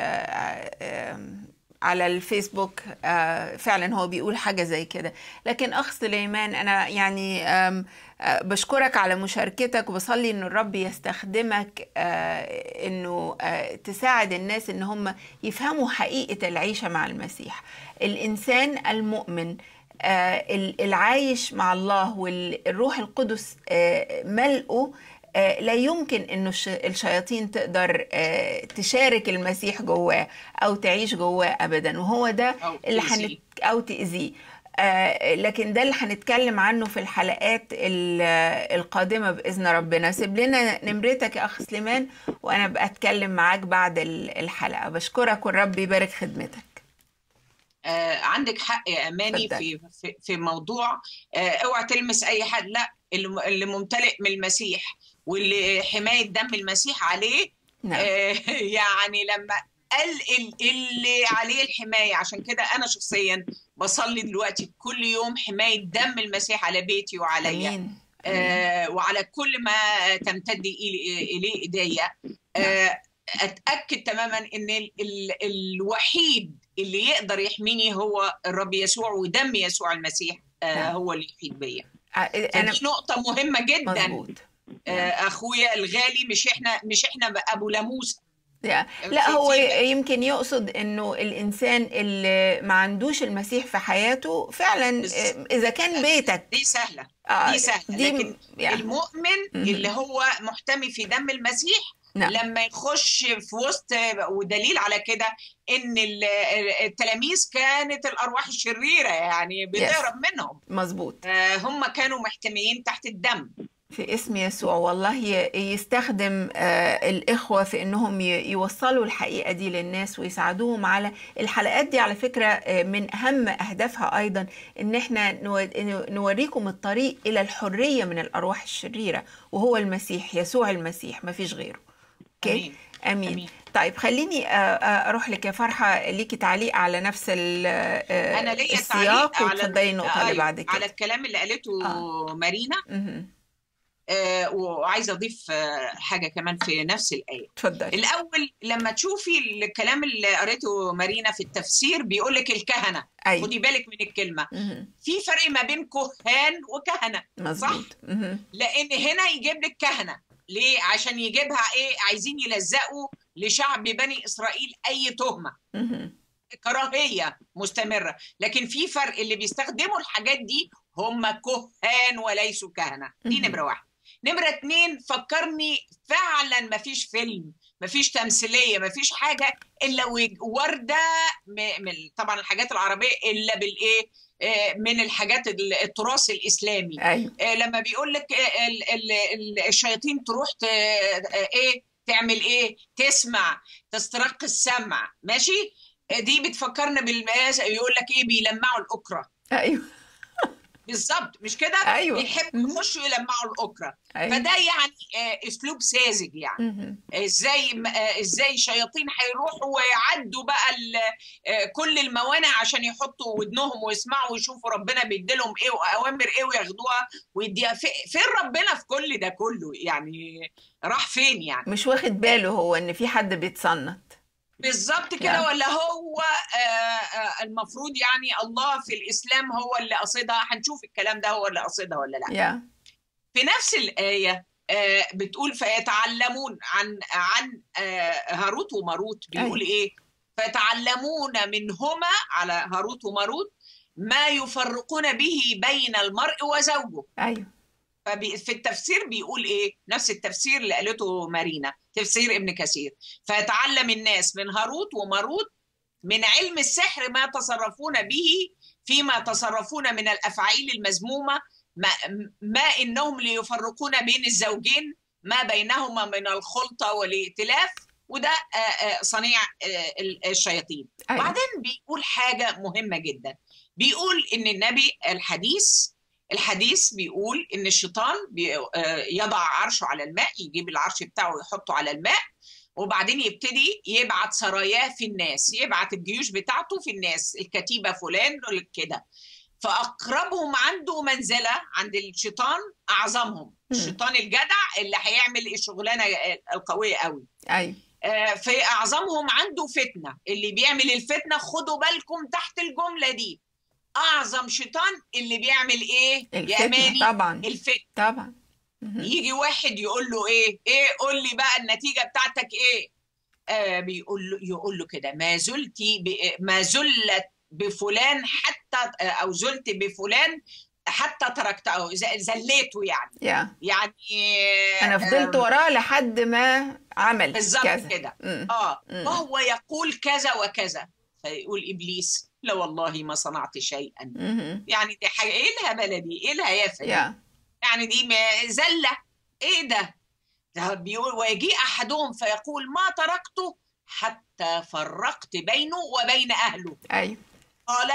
آم، على الفيسبوك آه، فعلا هو بيقول حاجة زي كده لكن أخ سليمان أنا يعني آم، آه، بشكرك على مشاركتك وبصلي إنه الرب يستخدمك آه، إنه آه، تساعد الناس إن هم يفهموا حقيقة العيشة مع المسيح الإنسان المؤمن آه، ال- العايش مع الله والروح القدس آه، ملئه آه، لا يمكن انه الش- الشياطين تقدر آه، تشارك المسيح جواه او تعيش جواه ابدا وهو ده أو اللي تأذيه. حنت او تاذيه آه، لكن ده اللي هنتكلم عنه في الحلقات ال- القادمه باذن ربنا سيب لنا نمرتك يا اخ سليمان وانا بقى اتكلم معاك بعد ال- الحلقه بشكرك والرب يبارك خدمتك آه عندك حق يا اماني اتفضل. في في في موضوع آه اوعى تلمس اي حد لا اللي اللي ممتلئ من المسيح واللي حمايه دم المسيح عليه نعم آه يعني لما قال ال- اللي عليه الحمايه عشان كده انا شخصيا بصلي دلوقتي كل يوم حمايه دم المسيح على بيتي وعليا امين آه وعلى كل ما تمتد إلي- اليه ايديا آه اتاكد تماما ان ال ال الوحيد اللي يقدر يحميني هو الرب يسوع ودم يسوع المسيح آه نعم. هو اللي يحيط بيا آه، انا فدي نقطه مهمه جدا مظبوط آه اخويا الغالي مش احنا مش احنا ابو لاموس لا لا في- هو في- يمكن يقصد انه الانسان اللي ما عندوش المسيح في حياته فعلا بس- آه، اذا كان بيتك دي سهله آه، دي سهله دي لكن يعني المؤمن مهم. اللي هو محتمي في دم المسيح نعم. لما يخش في وسط ودليل على كده ان ال- التلاميذ كانت الارواح الشريره يعني بتهرب منهم مظبوط آه، هم كانوا محتميين تحت الدم في اسم يسوع والله ي- يستخدم آه، الإخوة في إنهم ي- يوصلوا الحقيقة دي للناس ويساعدوهم على الحلقات دي على فكرة آه، من أهم أهدافها أيضا إن إحنا نو- نوريكم الطريق إلى الحرية من الأرواح الشريرة وهو المسيح يسوع المسيح ما فيش غيره أوكي أمين. أمين. أمين. طيب خليني آه، آه، أروح لك يا فرحة ليكي تعليق على نفس ال- آه، انا ليا السياق تعليق على وتفضلي النقطة اللي أيوة، بعد كده على الكلام اللي قالته آه. مارينا مهم. آه، وعايزه اضيف آه، حاجه كمان في نفس الايه اتفضلي الاول لما تشوفي الكلام اللي قريته مارينا في التفسير بيقول لك الكهنه أيوة خدي بالك من الكلمه مهم. في فرق ما بين كهان وكهنه مظبوط مهم. لان هنا يجيب لك كهنه ليه عشان يجيبها ايه عايزين يلزقوا لشعب بني اسرائيل اي تهمه مهم. كراهيه مستمره لكن في فرق اللي بيستخدموا الحاجات دي هم كهان وليسوا كهنه دي مهم. نمره واحد نمره اتنين فكرني فعلا ما فيش فيلم ما فيش تمثيليه ما فيش حاجه الا وج- ورده م- من طبعا الحاجات العربيه الا بالايه آه، من الحاجات ال- التراث الاسلامي ايوه آه، لما بيقول لك آه، ال- ال- ال- الشياطين تروح ت- آه، ايه تعمل ايه تسمع تسترق السمع ماشي آه، دي بتفكرنا بالمقاس يقول لك ايه بيلمعوا الاكره ايوه بالظبط مش كده أيوة. يحبوا مهم. يخشوا يلمعوا الاكره ايوه فده يعني آه، اسلوب ساذج يعني مهم. ازاي م- آه، ازاي الشياطين هيروحوا ويعدوا بقى ال- آه، كل الموانع عشان يحطوا ودنهم ويسمعوا ويشوفوا ربنا بيديلهم ايه واوامر ايه وياخدوها ويديها في- فين ربنا في كل ده كله يعني راح فين يعني مش واخد باله هو ان في حد بيتصنت بالظبط كده يعني. ولا هو آه، آه، المفروض يعني الله في الاسلام هو اللي قصدها هنشوف الكلام ده هو اللي قصدها ولا لا يا في نفس الآية آه، بتقول فيتعلمون عن عن آه، هاروت وماروت بيقول ايه فيتعلمون منهما على هاروت وماروت ما يفرقون به بين المرء وزوجه ايوه ففي التفسير بيقول ايه نفس التفسير اللي قالته مارينا تفسير ابن كثير فيتعلم الناس من هاروت وماروت من علم السحر ما يتصرفون به فيما يتصرفون من الافعال المذمومه ما, ما انهم ليفرقون بين الزوجين ما بينهما من الخلطه والائتلاف وده آه، آه، صنيع آه، ال- الشياطين ايوه بعدين بيقول حاجة مهمة جدا بيقول إن النبي الحديث الحديث بيقول إن الشيطان بي آه، يضع عرشه على الماء يجيب العرش بتاعه ويحطه على الماء وبعدين يبتدي يبعت سراياه في الناس يبعت الجيوش بتاعته في الناس الكتيبة فلان كده فأقربهم عنده منزلة عند الشيطان أعظمهم مم. الشيطان الجدع اللي هيعمل الشغلانة القوية قوي ايوه آه، في اعظمهم عنده فتنه اللي بيعمل الفتنه خدوا بالكم تحت الجمله دي اعظم شيطان اللي بيعمل ايه يا الفتنة اماني طبعا الفتنه طبعا مهم. يجي واحد يقول له ايه ايه قول لي بقى النتيجه بتاعتك ايه آه بيقول له يقول له كده ما زلتي ب- ما زلت بفلان حتى آه، او زلت بفلان حتى تركته ز- زليته يعني يا يعني انا فضلت آه، وراه لحد ما عمل بالظبط كذا كده مم. اه مم. وهو يقول كذا وكذا فيقول ابليس لا والله ما صنعت شيئا مهم. يعني دي حاجه ايه الهبله دي ايه الهيافه دي يا يعني دي ما- زله ايه ده ده بيقول ويجيء احدهم فيقول ما تركته حتى فرقت بينه وبين اهله ايوه قال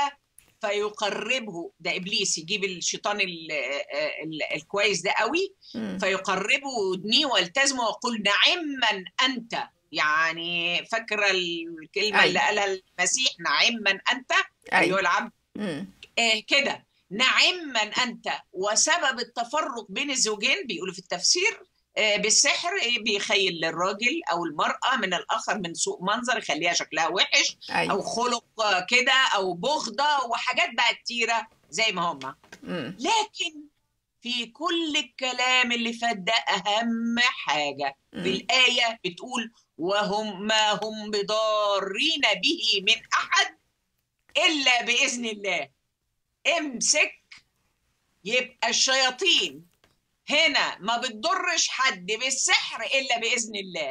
فيقربه ده ابليس يجيب الشيطان ال ال الكويس ده قوي مم. فيقربه ودنيه والتزمه ويقول نعم من انت يعني فاكره الكلمه أيوة. اللي قالها المسيح نعم من انت ايها ايوه العبد مم. آه كده نعم من انت وسبب التفرق بين الزوجين بيقولوا في التفسير آه بالسحر آه، بيخيل للراجل او المراه من الاخر من سوء منظر يخليها شكلها وحش او ايوه خلق آه، كده او بغضه وحاجات بقى كتيره زي ما هم مم. لكن في كل الكلام اللي فات ده اهم حاجه مم. في الايه بتقول وهم ما هم بضارين به من احد الا باذن الله امسك يبقى الشياطين هنا ما بتضرش حد بالسحر الا باذن الله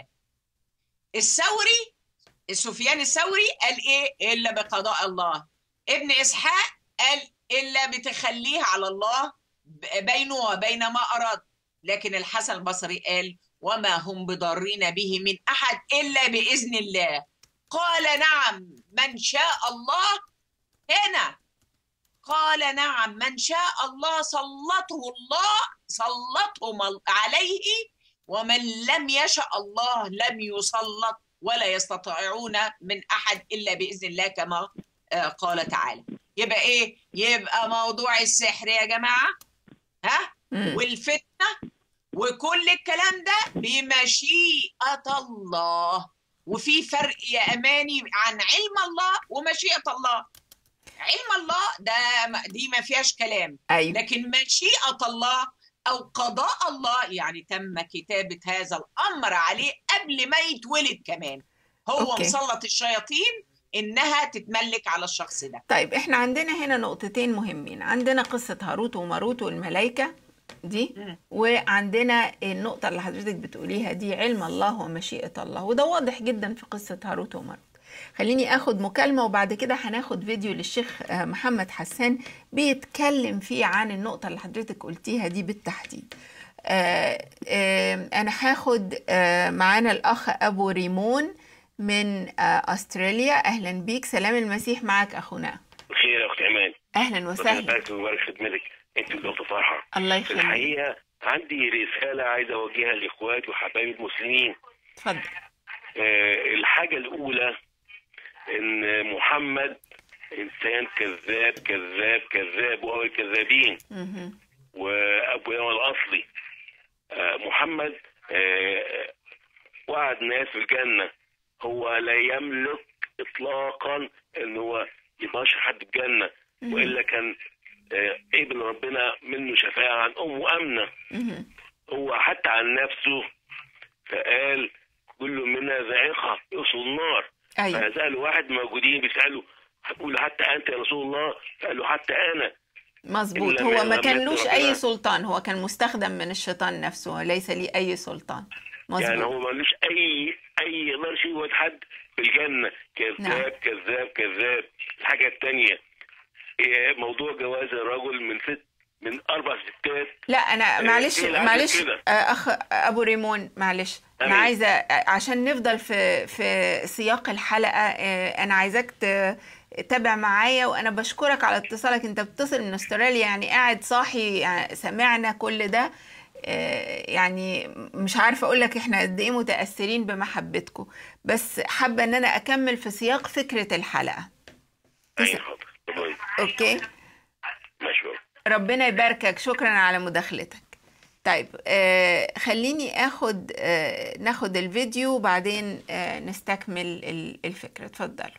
الثوري سفيان الثوري قال ايه الا بقضاء الله ابن اسحاق قال الا بتخليه على الله ب- بينه وبين ما اراد لكن الحسن البصري قال وما هم بضارين به من أحد إلا بإذن الله قال نعم من شاء الله هنا قال نعم من شاء الله سلطه الله سلطهم عليه ومن لم يشاء الله لم يسلط ولا يستطيعون من أحد إلا بإذن الله كما آه، قال تعالى يبقى إيه يبقى موضوع السحر يا جماعة ها مم. والفتنة وكل الكلام ده بمشيئة الله وفي فرق يا أماني عن علم الله ومشيئة الله علم الله ده دي ما فيهاش كلام ايوه لكن مشيئة الله أو قضاء الله يعني تم كتابة هذا الأمر عليه قبل ما يتولد كمان هو أوكي. مسلط الشياطين إنها تتملك على الشخص ده طيب احنا عندنا هنا نقطتين مهمين عندنا قصة هاروت وماروت والملائكة دي مم. وعندنا النقطة اللي حضرتك بتقوليها دي علم الله ومشيئة الله وده واضح جدا في قصة هاروت وماروت خليني اخد مكالمة وبعد كده هناخد فيديو للشيخ آه، محمد حسان بيتكلم فيه عن النقطة اللي حضرتك قلتيها دي بالتحديد آه، آه، انا هاخد آه، معانا الاخ ابو ريمون من آه، استراليا اهلا بيك سلام المسيح معك اخونا بخير يا اخت ايمان اهلا ربنا وسهلا يبارك ويبارك في خدمتك انت والاخت فرحه الله في يخليك الحقيقه عندي رساله عايز اوجهها لاخواتي وحبايبي المسلمين اتفضل آه، الحاجه الاولى ان محمد انسان كذاب كذاب كذاب وهو الكذابين مهم. وابونا الاصلي آه، محمد آه، وعد ناس في الجنه هو لا يملك اطلاقا ان هو يباشر حد الجنه والا كان آه، قبل ربنا منه شفاعه عن امه امنه مهم. هو حتى عن نفسه فقال كل منا ذائقه يوصل النار ايوه فسالوا واحد موجودين بيسالوا هتقول حتى انت يا رسول الله قال له حتى انا مظبوط إلا هو ما ما لم كانلوش يكن اي ربنا. سلطان هو كان مستخدم من الشيطان نفسه وليس لي اي سلطان يعني مظبوط هو ملوش اي اي يقدرش يوعد حد في الجنه كذاب نعم. كذاب كذاب الحاجه الثانيه موضوع جواز الرجل من ست من اربع ستات لا انا إيه، معلش إيه اللي عمل معلش كده؟ آه، اخ ابو ريمون معلش انا أيوة. عايزه آه، عشان نفضل في في سياق الحلقه آه، انا عايزاك ت- تتابع معايا وانا بشكرك على اتصالك انت بتصل من استراليا يعني قاعد صاحي يعني سمعنا كل ده آه، يعني مش عارفه اقول لك احنا قد ايه متاثرين بمحبتكم بس حابه ان انا اكمل في سياق فكره الحلقه اي تس- حاضر طبعا اوكي ماشي بابا. ربنا يباركك شكرا على مداخلتك طيب آه خليني اخد آه ناخد الفيديو وبعدين آه نستكمل ال- الفكرة اتفضلوا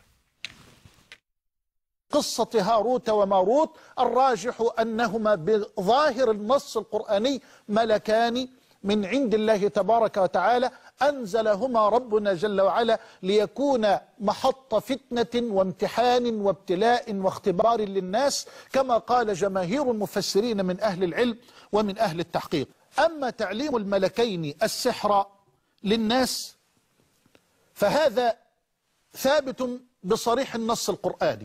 قصة هاروت وماروت الراجح أنهما بظاهر النص القرآني ملكان من عند الله تبارك وتعالى أنزلهما ربنا جل وعلا ليكون محط فتنة وامتحان وابتلاء واختبار للناس كما قال جماهير المفسرين من أهل العلم ومن أهل التحقيق أما تعليم الملكين السحر للناس فهذا ثابت بصريح النص القرآني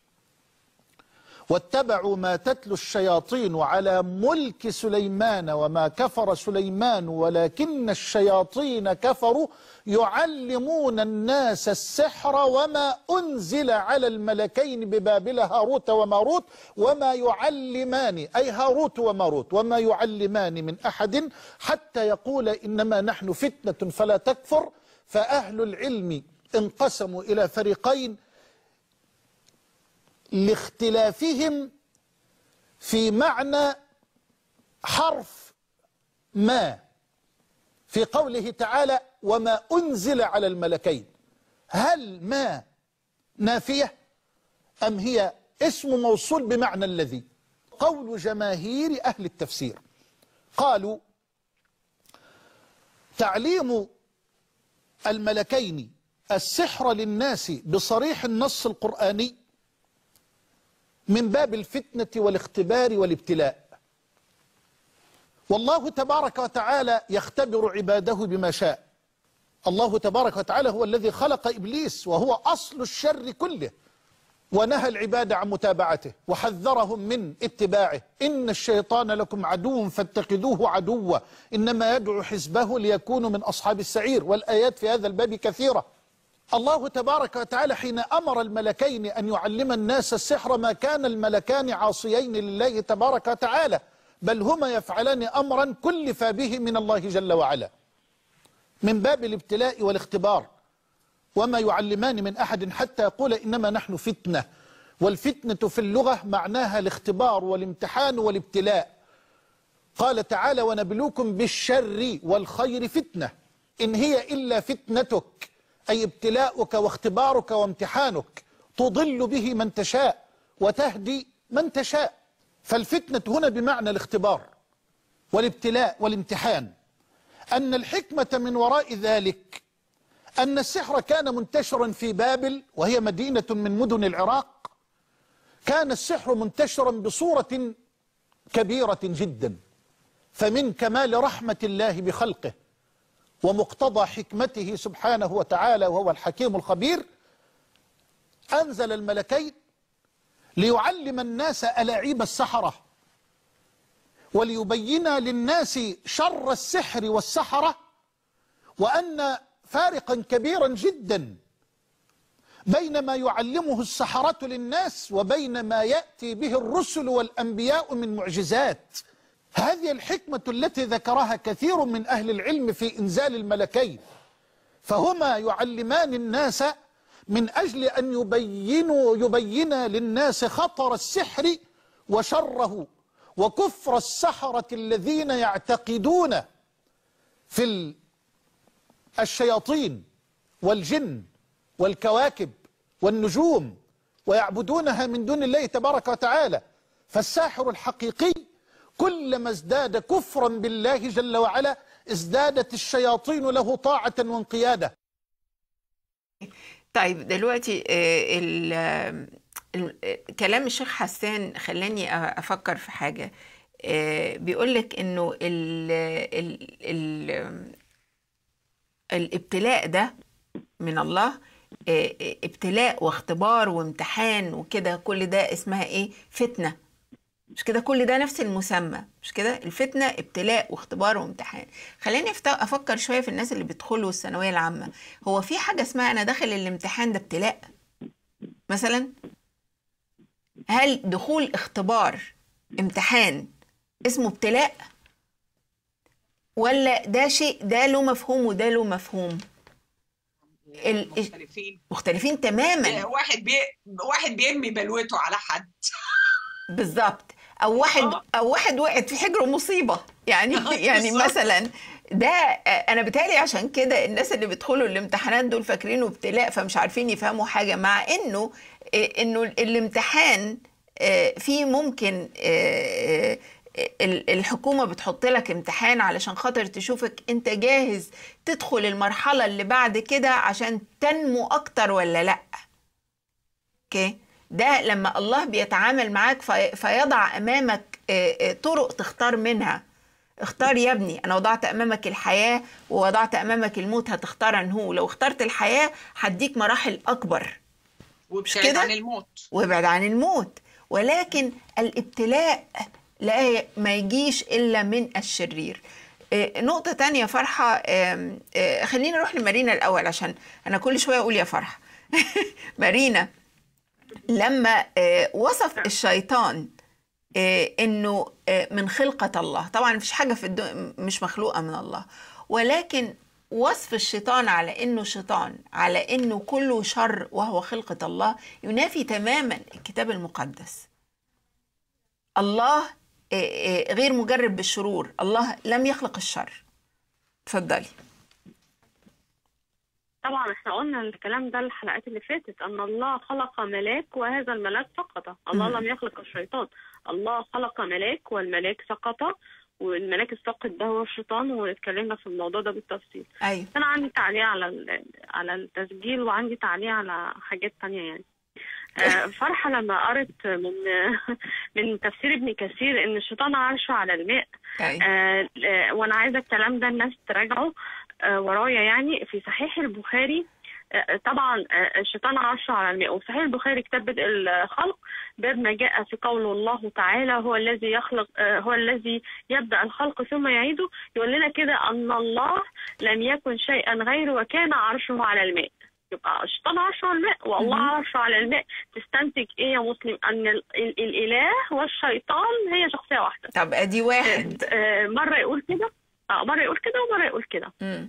واتبعوا ما تتلو الشياطين على ملك سليمان وما كفر سليمان ولكن الشياطين كفروا يعلمون الناس السحر وما أنزل على الملكين ببابل هاروت وماروت وما يعلمان أي هاروت وماروت وما يعلمان من أحد حتى يقول إنما نحن فتنة فلا تكفر فأهل العلم انقسموا إلى فريقين لاختلافهم في معنى حرف ما في قوله تعالى وما أنزل على الملكين هل ما نافية أم هي اسم موصول بمعنى الذي قول جماهير أهل التفسير قالوا تعليم الملكين السحر للناس بصريح النص القرآني من باب الفتنة والاختبار والابتلاء والله تبارك وتعالى يختبر عباده بما شاء الله تبارك وتعالى هو الذي خلق إبليس وهو أصل الشر كله ونهى العباد عن متابعته وحذرهم من اتباعه إن الشيطان لكم عدو فاتخذوه عدوا إنما يدعو حزبه ليكونوا من أصحاب السعير والآيات في هذا الباب كثيرة الله تبارك وتعالى حين أمر الملكين أن يعلم الناس السحر ما كان الملكان عاصيين لله تبارك وتعالى بل هما يفعلان أمرا كلف به من الله جل وعلا من باب الابتلاء والاختبار وما يعلمان من أحد حتى يقول إنما نحن فتنة والفتنة في اللغة معناها الاختبار والامتحان والابتلاء قال تعالى ونبلوكم بالشر والخير فتنة إن هي إلا فتنتك أي ابتلاؤك واختبارك وامتحانك تضل به من تشاء وتهدي من تشاء فالفتنة هنا بمعنى الاختبار والابتلاء والامتحان أن الحكمة من وراء ذلك أن السحر كان منتشرا في بابل وهي مدينة من مدن العراق كان السحر منتشرا بصورة كبيرة جدا فمن كمال رحمة الله بخلقه ومقتضى حكمته سبحانه وتعالى وهو الحكيم الخبير أنزل الملكين ليعلم الناس ألاعيب السحرة وليبين للناس شر السحر والسحرة وأن فارقا كبيرا جدا بين ما يعلمه السحرة للناس وبين ما يأتي به الرسل والأنبياء من معجزات هذه الحكمة التي ذكرها كثير من أهل العلم في إنزال الملكين فهما يعلمان الناس من أجل أن يبينوا يبين للناس خطر السحر وشره وكفر السحرة الذين يعتقدون في الشياطين والجن والكواكب والنجوم ويعبدونها من دون الله تبارك وتعالى فالساحر الحقيقي كلما ازداد كفرا بالله جل وعلا ازدادت الشياطين له طاعة وانقيادة طيب دلوقتي آه، ال- ال- ال- كلام الشيخ حسان خلاني أ- افكر في حاجه آه، بيقول لك انه ال ال ال الابتلاء ده من الله آه، آه، ابتلاء واختبار وامتحان وكده كل ده اسمها ايه فتنه مش كده كل ده نفس المسمى مش كده الفتنة ابتلاء واختبار وامتحان خليني أفت- أفكر شوية في الناس اللي بيدخلوا الثانوية العامة هو في حاجة اسمها أنا داخل الامتحان ده ابتلاء مثلا هل دخول اختبار امتحان اسمه ابتلاء ولا ده شيء ده له مفهوم وده له مفهوم ال- مختلفين مختلفين تماما واحد بي... واحد بيرمي بلوته على حد بالظبط او واحد او واحد وقعت في حجر مصيبه يعني يعني بالظبط. مثلا ده انا بتهيألي عشان كده الناس اللي بيدخلوا الامتحانات دول فاكرينه ابتلاء فمش عارفين يفهموا حاجه مع انه إيه، انه الامتحان آه، فيه ممكن آه، آه، ال- الحكومه بتحط لك امتحان علشان خاطر تشوفك انت جاهز تدخل المرحله اللي بعد كده عشان تنمو اكتر ولا لا اوكي ده لما الله بيتعامل معاك في فيضع امامك آه، آه، طرق تختار منها اختار يا ابني انا وضعت امامك الحياه ووضعت امامك الموت هتختار انه لو اخترت الحياه هديك مراحل اكبر وابتعد كده؟ عن الموت وابعد عن الموت ولكن الابتلاء لا ي- ما يجيش الا من الشرير آه، نقطة تانية فرحة آم، آه، خلينا نروح لمارينا الأول عشان أنا كل شوية أقول يا فرحة مارينا لما آه، وصف الشيطان آه، انه آه، من خلقة الله طبعا مفيش حاجة في الدنيا مش مخلوقة من الله ولكن وصف الشيطان على انه شيطان على انه كله شر وهو خلقة الله ينافي تماما الكتاب المقدس الله آه، آه، غير مجرب بالشرور الله لم يخلق الشر اتفضلي طبعا احنا قلنا الكلام ده الحلقات اللي فاتت ان الله خلق ملاك وهذا الملاك سقط الله مم. لم يخلق الشيطان الله خلق ملاك والملاك سقط والملاك الساقط ده هو الشيطان واتكلمنا في الموضوع ده بالتفصيل ايوه انا عندي تعليق على ال- على التسجيل وعندي تعليق على حاجات تانية يعني آه، فرحة لما قرت من من تفسير ابن كثير ان الشيطان عرشه على الماء ايوه آه، آه، وانا عايزه الكلام ده الناس تراجعه آه، ورايا يعني في صحيح البخاري آه، طبعا آه، الشيطان عرش على الماء وفي صحيح البخاري كتاب بدء الخلق باب ما جاء في قول الله تعالى هو الذي يخلق آه، هو الذي يبدا الخلق ثم يعيده يقول لنا كده ان الله لم يكن شيئا غيره وكان عرشه على الماء يبقى الشيطان عرشه على الماء والله مهم. عرشه على الماء تستنتج ايه يا مسلم ان ال- ال- الاله والشيطان هي شخصيه واحده طب ادي واحد آه، مره يقول كده اه مره يقول كده ومره يقول كده مم.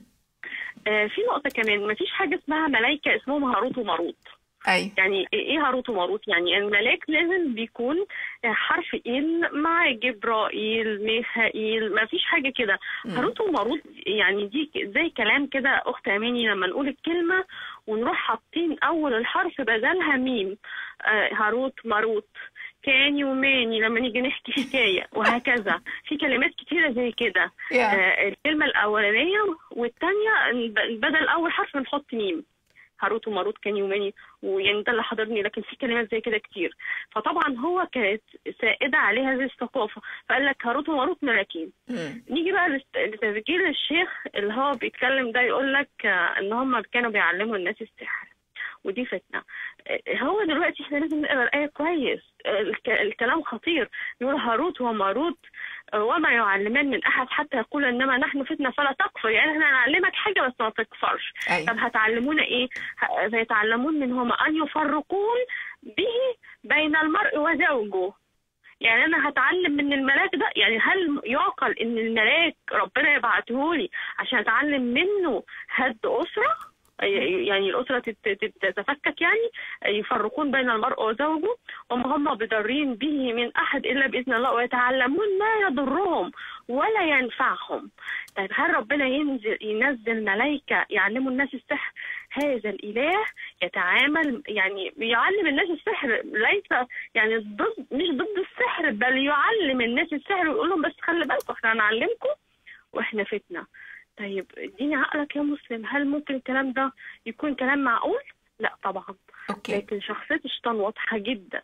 آه، في نقطه كمان مفيش حاجه اسمها ملائكه اسمهم هاروت وماروت ايوه يعني ايه هاروت وماروت يعني الملاك لازم بيكون حرف ايل مع جبرائيل ميخائيل ما فيش حاجه كده مم. هاروت وماروت يعني دي ك- زي كلام كده اخت اماني لما نقول الكلمه ونروح حاطين اول الحرف بدلها ميم آه هاروت ماروت كاني وماني لما نيجي نحكي حكايه وهكذا في كلمات كتيره زي كده يا. آه الكلمه الاولانيه والثانيه بدل اول حرف نحط ميم هاروت وماروت كان يوماني ويعني ده اللي حضرني لكن في كلمات زي كده كتير فطبعا هو كانت سائده عليه هذه الثقافه فقال لك هاروت وماروت ملاكين مم. نيجي بقى لست- لتسجيل الشيخ اللي هو بيتكلم ده يقول لك آه، ان هم كانوا بيعلموا الناس السحر ودي فتنه آه، هو دلوقتي احنا لازم نقرا الايه كويس آه، الك- الكلام خطير يقول هاروت وماروت آه، وما يعلمان من احد حتى يقول انما نحن فتنه فلا تكفر يعني احنا هنعلمك حاجه بس ما تكفرش طب ايوه هتعلمونا ايه؟ ه- فيتعلمون منهما ان يفرقون به بين المرء وزوجه. يعني انا هتعلم من الملاك ده يعني هل يعقل ان الملاك ربنا يبعته لي عشان اتعلم منه هد اسره؟ يعني الاسره تت- تت- تتفكك يعني يفرقون بين المرء وزوجه وما هم بضارين به من احد الا باذن الله ويتعلمون ما يضرهم ولا ينفعهم طيب هل ربنا ينزل ينزل ملائكة يعلموا الناس السحر هذا الإله يتعامل يعني يعلم الناس السحر ليس يعني ضد مش ضد السحر بل يعلم الناس السحر ويقول لهم بس خلي بالكم احنا هنعلمكم واحنا فتنة طيب اديني عقلك يا مسلم هل ممكن الكلام ده يكون كلام معقول؟ لا طبعا اوكي لكن شخصية الشيطان واضحة جدا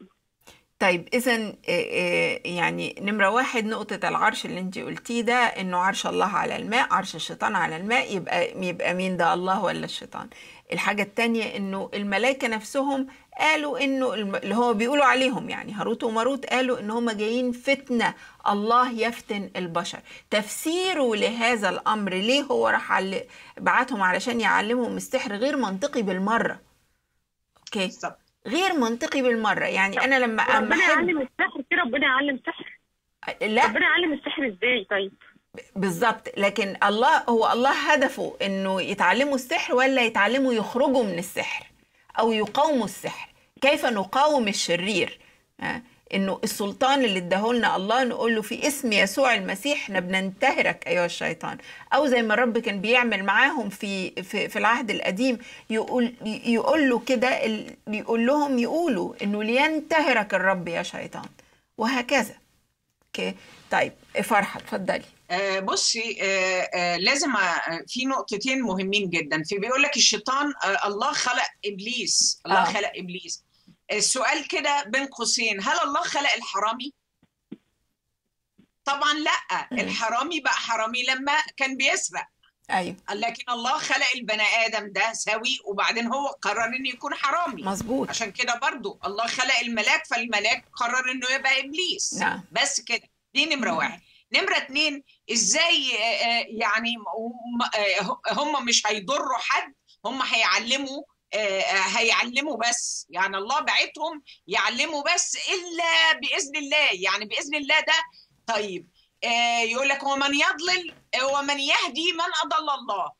طيب اذا يعني نمره واحد نقطه العرش اللي انت قلتيه ده انه عرش الله على الماء عرش الشيطان على الماء يبقى يبقى مين ده الله ولا الشيطان الحاجه الثانيه انه الملائكه نفسهم قالوا انه الم- اللي هو بيقولوا عليهم يعني هاروت وماروت قالوا ان هم جايين فتنه الله يفتن البشر تفسيره لهذا الامر ليه هو راح عل- بعتهم علشان يعلمهم السحر غير منطقي بالمره اوكي بالظبط غير منطقي بالمره يعني انا لما أما ربنا أحب يعلم السحر في ربنا يعلم سحر لا ربنا يعلم السحر ازاي طيب بالظبط لكن الله هو الله هدفه انه يتعلموا السحر ولا يتعلموا يخرجوا من السحر او يقاوموا السحر كيف نقاوم الشرير آه، انه السلطان اللي اداهولنا الله نقول له في اسم يسوع المسيح احنا بننتهرك ايها الشيطان او زي ما الرب كان بيعمل معاهم في في, في العهد القديم يقول يقول له كده ال- يقول لهم يقولوا انه لينتهرك الرب يا شيطان وهكذا اوكي طيب فرحه اتفضلي آه، بصي آه، آه، لازم آه، في نقطتين مهمين جدا في بيقول لك الشيطان آه، الله خلق ابليس الله آه. خلق ابليس السؤال كده بين قوسين هل الله خلق الحرامي طبعا لا مم. الحرامي بقى حرامي لما كان بيسرق ايوه لكن الله خلق البني ادم ده سوي وبعدين هو قرر انه يكون حرامي مظبوط عشان كده برضو الله خلق الملاك فالملاك قرر انه يبقى ابليس نعم بس كده دي نمره مم. واحد نمره اتنين ازاي آه، آه، يعني هم- آه، هم مش هيضروا حد هم هيعلموا آه، آه، هيعلموا بس يعني الله بعتهم يعلموا بس الا باذن الله يعني باذن الله ده طيب آه، يقول لك ومن يضلل آه، ومن يهدي من اضل الله